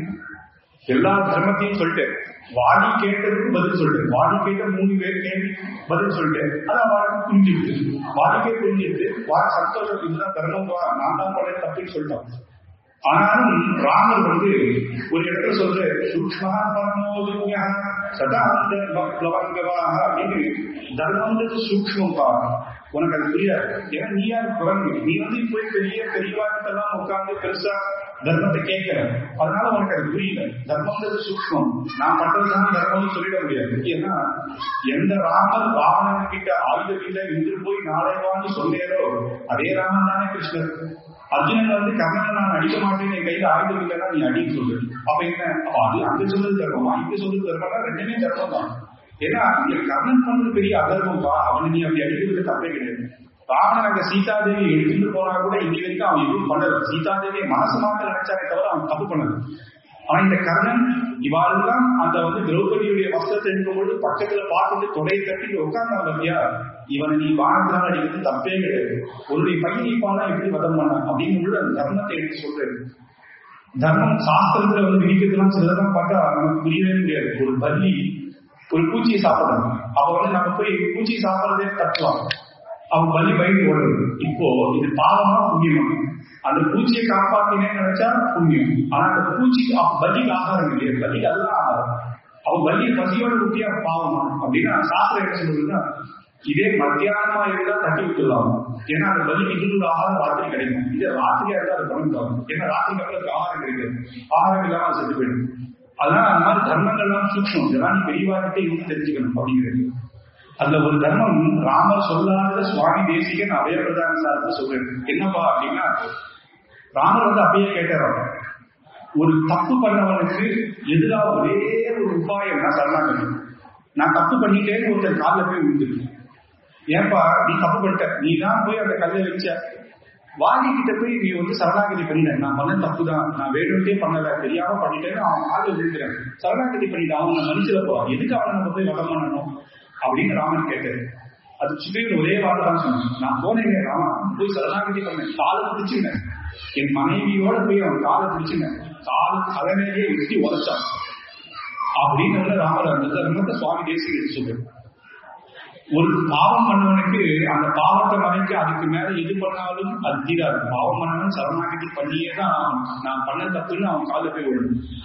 எல்லா தர்மத்தையும் சொல்லிட்டு வாடி கேட்டதுக்கு பதில் சொல்லிட்டு வாடி கேட்ட மூணு பேர் கேள்வி பதில் சொல்லிட்டு அது அவளுக்கு புரிஞ்சுட்டு வாடிக்கே புரிஞ்சுட்டு வாட சந்தோஷம் இதுதான் தர்மம் தான் நான் தான் பண்ண தப்புன்னு சொல்லிட்டோம் ஆனாலும் ராமர் வந்து ஒரு இடத்துல சொல்ற சூக்மா பரமோதுங்க சதாந்த பிளவங்கவாக அப்படின்னு தர்மம்ன்றது சூக்மம்பா உனக்கு அது புரியாது ஏன்னா நீ யார் குரங்கு நீ வந்து போய் பெரிய பெரியவாக்கிட்டெல்லாம் உட்கார்ந்து பெருசா தர்மத்தை கேட்கிற அதனால உனக்கு அது புரியல தர்மம்ன்றது சூக்மம் நான் பண்றதுதான் தர்மம்னு சொல்லிட முடியாது ஏன்னா எந்த ராமர் ராவணன் கிட்ட ஆயுதம் இல்லை இன்று போய் நாளை வான்னு சொன்னேரோ அதே ராமன் தானே கிருஷ்ணர் அர்ஜுனன் வந்து கர்ணனை நான் அடிக்க மாட்டேன் என் கையில ஆயுதம் இல்லைன்னா நீ அடின்னு சொல்லு அப்ப என்ன அப்ப அது அங்க சொல்றது தர்மமா இங்க சொல்றது தர்மம்னா ரெண்டுமே தர்மம் தான் ஏன்னா இங்க கர்ணன் பண்றது பெரிய அதர்மம்பா அவனை நீ அப்படி அடிக்கிறது தப்பே கிடையாது ராவணன் அங்க சீதாதேவி எடுத்துட்டு போனா கூட இன்னி வரைக்கும் அவன் எதுவும் பண்ணல சீதாதேவியை மனசு மாத்த நினைச்சானே தவிர அவன் தப்பு பண்ணல ஆனா இந்த கர்ணன் இவாளெல்லாம் அந்த வந்து திரௌபதியுடைய வஸ்திரத்தை எடுக்கும்போது பக்கத்துல பார்த்துட்டு தொடையை தட்டிட்டு உட்கார்ந்தான் பத்தியா இவனை நீ வானத்தினால் அடிக்கிறது தப்பே கிடையாது உன்னுடைய பையன் இப்பானா எப்படி வதம் பண்ண அப்படின்னு உள்ள அந்த தர்மத்தை எடுத்து சொல்றது தர்மம் சாஸ்திரத்துல வந்து விதிக்கிறதுலாம் சிலதெல்லாம் பார்த்தா நமக்கு புரியவே முடியாது ஒரு பல்லி ஒரு பூச்சியை சாப்பிடணும் அப்ப வந்து நம்ம போய் பூச்சி சாப்பிடறதே தட்டுவாங்க அவன் பலி பயந்து ஓடுறது இப்போ இது பாவமா புண்ணியமா அந்த பூச்சியை காப்பாத்தினேன்னு நினைச்சா புண்ணியம் ஆனா அந்த பூச்சிக்கு அவன் பலிக்கு ஆகாரம் இல்லையா பலி அதுதான் ஆகாரம் அவன் பலியை பசியோட ஊட்டியா பாவமா அப்படின்னா சாஸ்திரம் என்ன சொல்றதுன்னா இதே மத்தியானமா இருந்தா தட்டி விட்டுலாம் ஏன்னா அந்த பலிக்கு இன்னொரு ஆகாரம் ராத்திரி கிடைக்கும் இதே ராத்திரியா இருந்தா அது பண்ணிக்கலாம் ஏன்னா ராத்திரிக்கு அப்புறம் அதுக்கு ஆகாரம் கிடைக்காது ஆகாரம் இல்லாம அது செத்து போயிடும் அதனால அந்த மாதிரி தர்மங்கள்லாம் சூக்ஷம் இதெல்லாம் நீ பெரியவாகிட்ட இருந்து தெரிஞ்சுக்கணும் அப்படிங்கிறது அதுல ஒரு தர்மம் ராமர் சொல்லாத சுவாமி தேசிகன் அபயப்பிரதான சார்ந்து சொல்றேன் என்னப்பா அப்படின்னா ராமர் வந்து அப்பயே கேட்டார் ஒரு தப்பு பண்ணவனுக்கு எதிராக ஒரே ஒரு உபாயம் நான் சரணாகதி நான் தப்பு பண்ணிட்டேன்னு ஒருத்தர் காலில் போய் விழுந்துருக்கு ஏன்பா நீ தப்பு பண்ணிட்ட நீ தான் போய் அந்த கல்லை வச்ச வாதி கிட்ட போய் நீ வந்து சரணாகதி பண்ணிட்ட நான் பண்ண தப்பு தான் நான் வேணும்ட்டே பண்ணல தெரியாம பண்ணிட்டேன்னு அவன் காலில் விழுந்துறேன் சரணாகதி பண்ணிட்டான் அவனை மன்னிச்சிட போறான் எதுக்கு அவனை நம்ம போய் வதம் பண்ணணும் அப்படின்னு ராமன் கேட்டாரு அது சுக்ரீவன் ஒரே வார்த்தை தான் சொன்னான் நான் போனேங்க ராமன் போய் சரணாகதி பண்ணேன் காலை பிடிச்சுக்கினேன் என் மனைவியோட போய் அவன் காலை பிடிச்சுனேன் கால் தலைமையிலேயே வெட்டி உதச்சான் அப்படின்னு ராமர் அந்த தர்மத்தை சுவாமி தேசிய எடுத்து சொல்றேன் ஒரு பாவம் பண்ணவனுக்கு அந்த பாவத்தை மறைக்க அதுக்கு மேல எது பண்ணாலும் அது தீராது பாவம் பண்ணவன் சரணாகதி பண்ணியே தான் நான் பண்ண தப்புன்னு அவன் கால போய் விடும்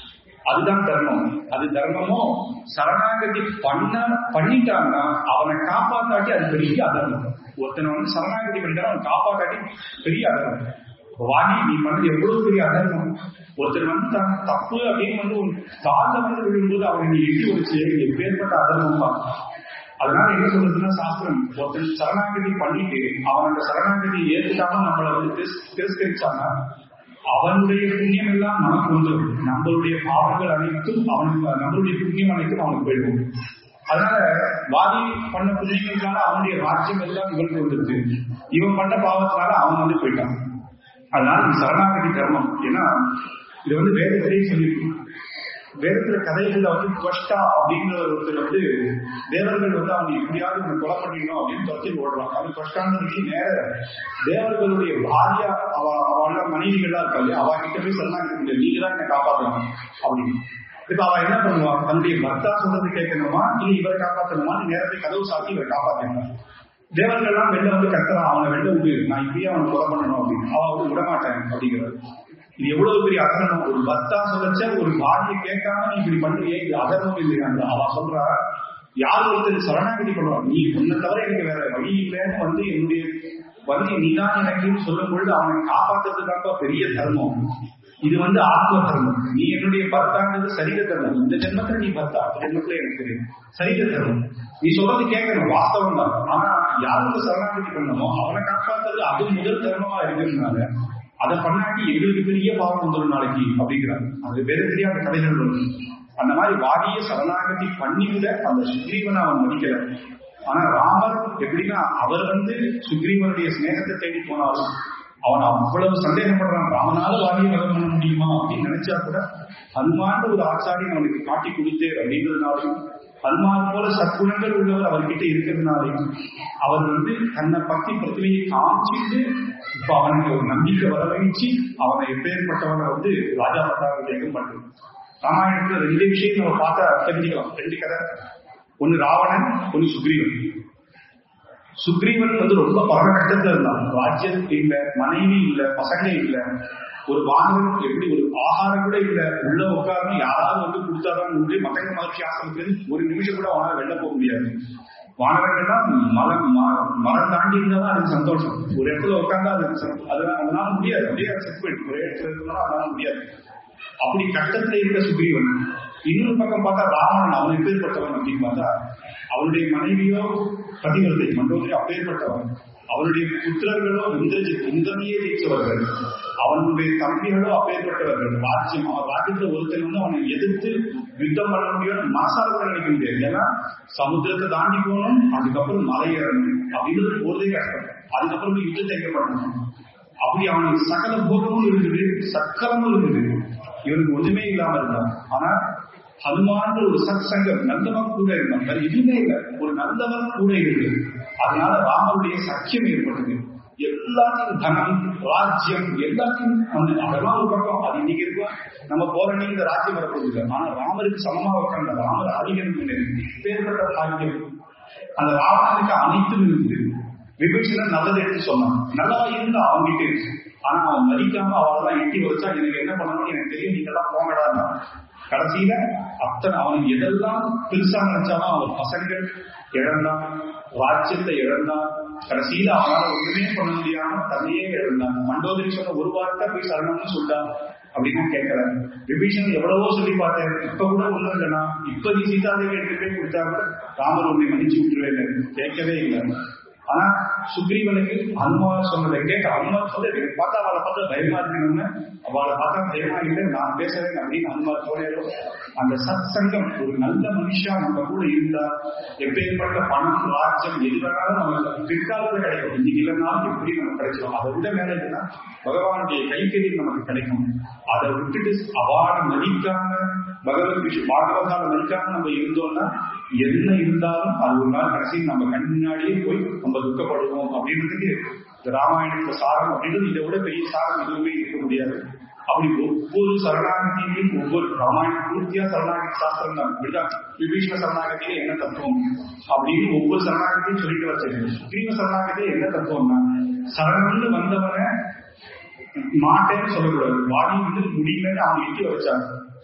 அதுதான் தர்மம் அது தர்மமோ சரணாகதி பண்ண பண்ணிட்டாங்கன்னா அவனை காப்பாத்தாட்டி அது பெரிய அதர்மம் ஒருத்தனை வந்து சரணாகதி பண்ணிட்டா அவன் காப்பாத்தாட்டி பெரிய அதர்மம் வாணி நீ பண்ணது எவ்வளவு பெரிய அதர்மம் ஒருத்தர் வந்து தான் தப்பு அப்படின்னு வந்து உன் காலில் வந்து விழும்போது அவனை நீ எட்டி வச்சு எப்பேற்பட்ட அதர்மம் தான் அதனால என்ன சொல்றதுன்னா சாஸ்திரம் ஒருத்தன் சரணாகதி பண்ணிட்டு அவன் அந்த சரணாகதி ஏத்துக்காம நம்மளை வந்து திரஸ்- திரஸ்கரிச்சானா அவனுடைய புண்ணியம் எல்லாம் நமக்கு வந்துடும் நம்மளுடைய பாவங்கள் அனைத்தும் அவனுக்கு நம்மளுடைய புண்ணியம் அனைத்தும் அவனுக்கு போயிடும் அதனால வாதி பண்ண புண்ணியங்களுக்கான அவனுடைய ராஜ்யம் எல்லாம் இவனுக்கு வந்துருது இவன் பண்ண பாவத்தினால அவன் வந்து போயிட்டான் அதனால இது சரணாகதி தர்மம் ஏன்னா இது வந்து வேதத்திலேயே சொல்லியிருக்கு வேதத்துல கதைகள்ல வந்து துவஷ்டா அப்படிங்கிற ஒருத்தர் வந்து தேவர்கள் வந்து அவங்க எப்படியாவது இவனை கொலை பண்ணிடணும் அப்படின்னு துரத்தி ஓடுறான் அது துவஷ்டான்னு நேர தேவர்களுடைய பாரியா அவ அவள மனைவிகள்லாம் இருக்கா இல்லையா அவ கிட்ட போய் சரணாகதி முடியாது நீங்க தான் என்னை காப்பாற்றணும் அப்படின்னு இப்ப அவ என்ன பண்ணுவா தன்னுடைய பர்த்தா சொல்றது கேட்கணுமா இல்ல இவரை காப்பாற்றணுமான்னு நேரத்தை கதவு சாத்தி இவரை காப்பாற்றணும் தேவர்கள் எல்லாம் வெளில வந்து கத்துறான் அவனை வெளில விடு நான் இப்பயே அவனை கொலை பண்ணணும் அப்படின்னு அவன் வந்து விடமாட்டேன் அப்படிங்கிறார் இது எவ்வளவு பெரிய அதர்மம் ஒரு பர்த்தா சொல்லச்ச ஒரு பாடியை கேட்காம நீ இப்படி பண்றியே இது அதர்மம் இல்லையா அவ சொல்றா யார் ஒருத்தர் சரணாகதி பண்ணுவான் நீ உன்னை தவிர எனக்கு வேற வழி இல்லைன்னு வந்து என்னுடைய வந்து நீதான் எனக்குன்னு சொல்லும் பொழுது அவனை காப்பாத்துறதுக்காக பெரிய தர்மம் இது வந்து ஆத்ம தர்மம் நீ என்னுடைய பர்த்தாங்கிறது சரீர தர்மம் இந்த ஜென்மத்துல நீ பர்த்தா அடுத்த ஜென்மத்துல எனக்கு தெரியும் சரீர தர்மம் நீ சொல்றது கேட்கணும் வாஸ்தவம் தான் ஆனா யாருக்கு சரணாகதி பண்ணணுமோ அவனை காப்பாத்துறது அது முதல் தர்மமா இருக்கிறதுனால அதை பண்ணாட்டி எங்களுக்கு பெரிய பாவம் வந்துடும் நாளைக்கு அப்படிங்கிறாங்க அது வேற தெரியாத கதைகள் வரும் அந்த மாதிரி வாதிய சரணாகதி பண்ணி கூட அந்த சுக்ரீவனை அவன் மதிக்கல ஆனா ராமர் எப்படின்னா அவர் வந்து சுக்ரீவனுடைய சிநேகத்தை தேடி போனாலும் அவன் அவ்வளவு சந்தேகப்படுறான் ராமனால வாதியை வதம் பண்ண முடியுமா அப்படின்னு நினைச்சா கூட ஹனுமான் ஒரு ஆச்சாரியன் அவனுக்கு காட்டி கொடுத்தே அப்படிங்கிறதுனாலையும் ஹனுமான் போல சற்குணங்கள் உள்ளவர் அவர்கிட்ட இருக்கிறதுனாலையும் அவர் வந்து தன்னை பக்தி பிரதிமையை காமிச்சிட்டு இப்ப அவனுக்கு ஒரு நம்பிக்கை வரவழைச்சு அவனை எப்பேற்பட்டவனை வந்து ராஜா பட்டாபிஷேகம் பண்றது ராமாயணத்துல ரெண்டு விஷயம் நம்ம பார்த்தா தெரிஞ்சுக்கலாம் ரெண்டு கதை ஒன்னு ராவணன் ஒன்னு சுக்ரீவன் சுக்ரீவன் வந்து ரொம்ப பரவ கட்டத்துல இருந்தான் ராஜ்யம் இல்ல மனைவி இல்ல பசங்க இல்ல ஒரு வானவன் எப்படி ஒரு ஆகாரம் கூட இல்ல உள்ள உட்கார்ந்து யாராவது வந்து கொடுத்தாதான் உண்டு மகன் மகிழ்ச்சி ஆசிரமத்துல ஒரு நிமிஷம் கூட அவனால வெளில போக முடியாது வானவர்கள்னா மலம் ம- மரம் தாண்டி இருந்தாதான் அதுக்கு சந்தோஷம் ஒரு இடத்துல உட்கார்ந்தா அது சந்தோஷம். அது அதனால முடியாது அப்படியே செட் போயிடும் ஒரே இடத்துல இருந்தாலும் அதனால முடியாது அப்படி கட்டத்துல இருக்க சுக்ரீவன் இன்னொரு பக்கம் பார்த்தா ராவணன் அவன் எப்பேற்பட்டவன் அப்படின்னு பார்த்தா அவனுடைய மனைவியோ பதிவிரதை மண்டோதரி அப்பேற்பட்டவன் அவனுடைய புத்திரர்களோ இந்திரஜித் இந்திரனையே ஜெயிச்சவர்கள் அவனுடைய தம்பிகளோ அப்பேற்பட்டவர்கள் ராஜ்யம் அவன் ராஜ்யத்துல ஒருத்தர் வந்து அவனை எதிர்த்து யுத்தம் பண்ண முடியாது மனசால கூட நினைக்க முடியாது ஏன்னா சமுத்திரத்தை தாண்டி போகணும் அதுக்கப்புறம் மலை ஏறணும் அப்படின்றது போறதே கஷ்டம் அதுக்கப்புறம் போய் யுத்தத்தை எங்க பண்ணணும் அப்படி அவனுக்கு சகல போகமும் இருக்குது சக்கரமும் இருக்குது இவனுக்கு ஒண்ணுமே இல்லாம இருந்தான் ஆனா ஹனுமான் ஒரு சத் சங்கம் நல்லவன் கூட இருந்தான் வேற எதுவுமே இல்லை ஒரு நல்லவன் கூட இருக்கு அதனால ராமருடைய சக்கியம் ஏற்பட்டது எல்லாத்தையும் தனம் ராஜ்யம் எல்லாத்தையும் வந்து அதெல்லாம் ஒரு பக்கம் அது இன்னைக்கு இருக்கா நம்ம போறனே இந்த ராஜ்யம் வரப்போகுது இல்லை. ஆனா ராமருக்கு சமமா உட்கார்ந்த ராமர் ஆதிகன் பேர்பட்ட பாக்கியம் அந்த ராவணனுக்கு அனைத்தும் இருக்குது விபீஷணன் நல்லதை எடுத்து சொன்னான் நல்லவா இருந்தா அவன்கிட்ட இருக்கு ஆனா அவன் மதிக்காம அவளெல்லாம் எட்டி வச்சா எனக்கு என்ன பண்ணணும்னு எனக்கு தெரியும் நீங்க எல்லாம் போங்கடா கடைசியில அத்தனை அவன் எதெல்லாம் பெருசா நினைச்சாலும் அவன் பசங்கள் இழந்தான் ராஜ்யத்தை இழந்தான் கடைசியில அவனால ஒண்ணுமே பண்ண முடியாம தன்னையே இழந்தான் மண்டோதரி சொன்ன ஒரு வார்த்தை போய் சரணம்னு சொல்லிட்டான் அப்படின்னா கேட்கல விபீஷன் எவ்வளவோ சொல்லி பார்த்தேன் இப்ப கூட ஒண்ணும் இல்லைனா இப்ப நீ சீதாதேவி எடுத்து போய் கொடுத்தா கூட ராமர் உன்னை மன்னிச்சு விட்டுருவேன் கேட்கவே இல்லை ஆனா சுக்ரீவனுக்கு ஹனுமான் சொன்னதை கேட்க ஹனுமான் சொல்ல எனக்கு பார்த்தா அவளை பார்த்தா பயமா இருக்கணும்னு அவளை பார்த்தா பயமா இல்லை நான் பேசுறேன் அப்படின்னு ஹனுமான் தோழையோ அந்த சத் சங்கம் ஒரு நல்ல மனுஷா நம்ம கூட இருந்தா எப்பேற்பட்ட பணம் ராஜ்யம் எது வேணாலும் நமக்கு பிற்காலத்துல கிடைக்கும் இன்னைக்கு இல்லைனாலும் எப்படி நமக்கு கிடைச்சிடும் அதை விட மேல இதுன்னா பகவானுடைய கைக்கறியில் நமக்கு கிடைக்கும் அதை விட்டுட்டு அவாட மதிக்காம பகவத் விஷயம் பாகவதால மதிக்காம நம்ம இருந்தோம்னா என்ன இருந்தாலும் அது ஒரு நாள் கடைசி நம்ம கண் முன்னாடியே போய் நம்ம துக்கப்படுவோம் அப்படின்றதுக்கு இந்த ராமாயணத்துல சாரம் அப்படின்றது இதை விட பெரிய சாரம் எதுவுமே இருக்க முடியாது அப்படி ஒவ்வொரு சரணாகதியிலும் ஒவ்வொரு ராமாயணம் பூர்த்தியா சரணாகதி சாஸ்திரம் தான் இப்படிதான் விபீஷ்ண சரணாகதியில என்ன தத்துவம் அப்படின்னு ஒவ்வொரு சரணாகதியும் சொல்லிட்டு வச்சிருக்கு சுக்ரீவ சரணாகதியில என்ன தத்துவம்னா சரணம்னு வந்தவனை மாட்டேன்னு சொல்லக்கூடாது வாடி வந்து முடியலன்னு அவங்க எட்டி வச்சாங்க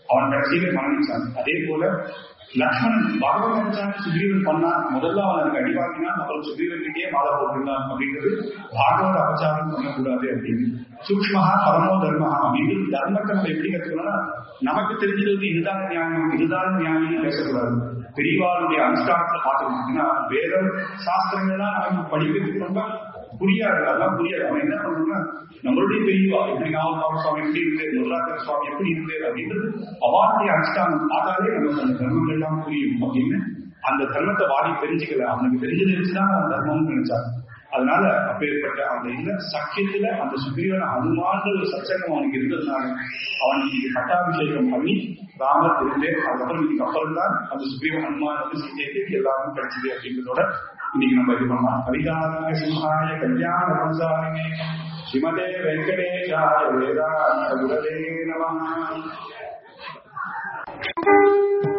அவன் கடைசியில மரணிச்சான் அதே போல லக்ஷ்மணன் பகவான் நினைச்சாங்க சுக்ரீவன் பண்ணா முதல்ல அவன் அதுக்கு அடிவாங்கினா அப்புறம் சுக்ரீவன் கிட்டே மாலை போட்டிருந்தான் அப்படின்றது பாகவத அபச்சாரம் பண்ணக்கூடாது அப்படின்னு சூக்மஹா பரமோ தர்மஹா அப்படின்னு தர்மத்தை நம்ம எப்படி கத்துக்கணும்னா நமக்கு தெரிஞ்சது வந்து இதுதான் நியாயம் இதுதான் நியாயம் பேசக்கூடாது பெரியவாளுடைய அனுஷ்டானத்தை பார்த்துக்கிட்டீங்கன்னா வேத சாஸ்திரங்கள்லாம் நமக்கு படிக்கிறதுக்கு ரொம்ப புரியாது அதெல்லாம் புரியாது அவன் என்ன பண்ணணும்னா நம்மளுடைய பெரியவா எப்படி நாவல் சுவாமி எப்படி இருக்கு முருகாக்கர் சுவாமி எப்படி இருக்கு அப்படின்றது அவனுடைய அனுஷ்டானம் பார்த்தாலே நமக்கு அந்த தர்மங்கள் எல்லாம் புரியும் அப்படின்னு அந்த தர்மத்தை வாடி தெரிஞ்சுக்கல அவனுக்கு தெரிஞ்சு தெரிஞ்சுதான் அவன் தர்மம்னு நினைச்சான் அதனால அப்பேற்பட்ட அந்த இல்ல சக்கியத்துல அந்த சுக்ரீவன் அனுமான ஒரு சச்சங்கம் அவனுக்கு இருந்ததுனால அவனுக்கு இன்னைக்கு பட்டாபிஷேகம் பண்ணி ராமர் இருந்து அதுக்கப்புறம் இதுக்கு அப்புறம் தான் அந்த சுக்ரீவன் அனுமான் வந்து சீதையை தேடி எல்லாரும் கிடைச்சது அப்படின்றதோட இன்னைக்கு நம்ம இது பண்ணலாம் அதிகார சிம்ஹாய கல்யாண வம்சாரிணே ஸ்ரீமதே வெங்கடேஷாய வேதாந்த குரவே நம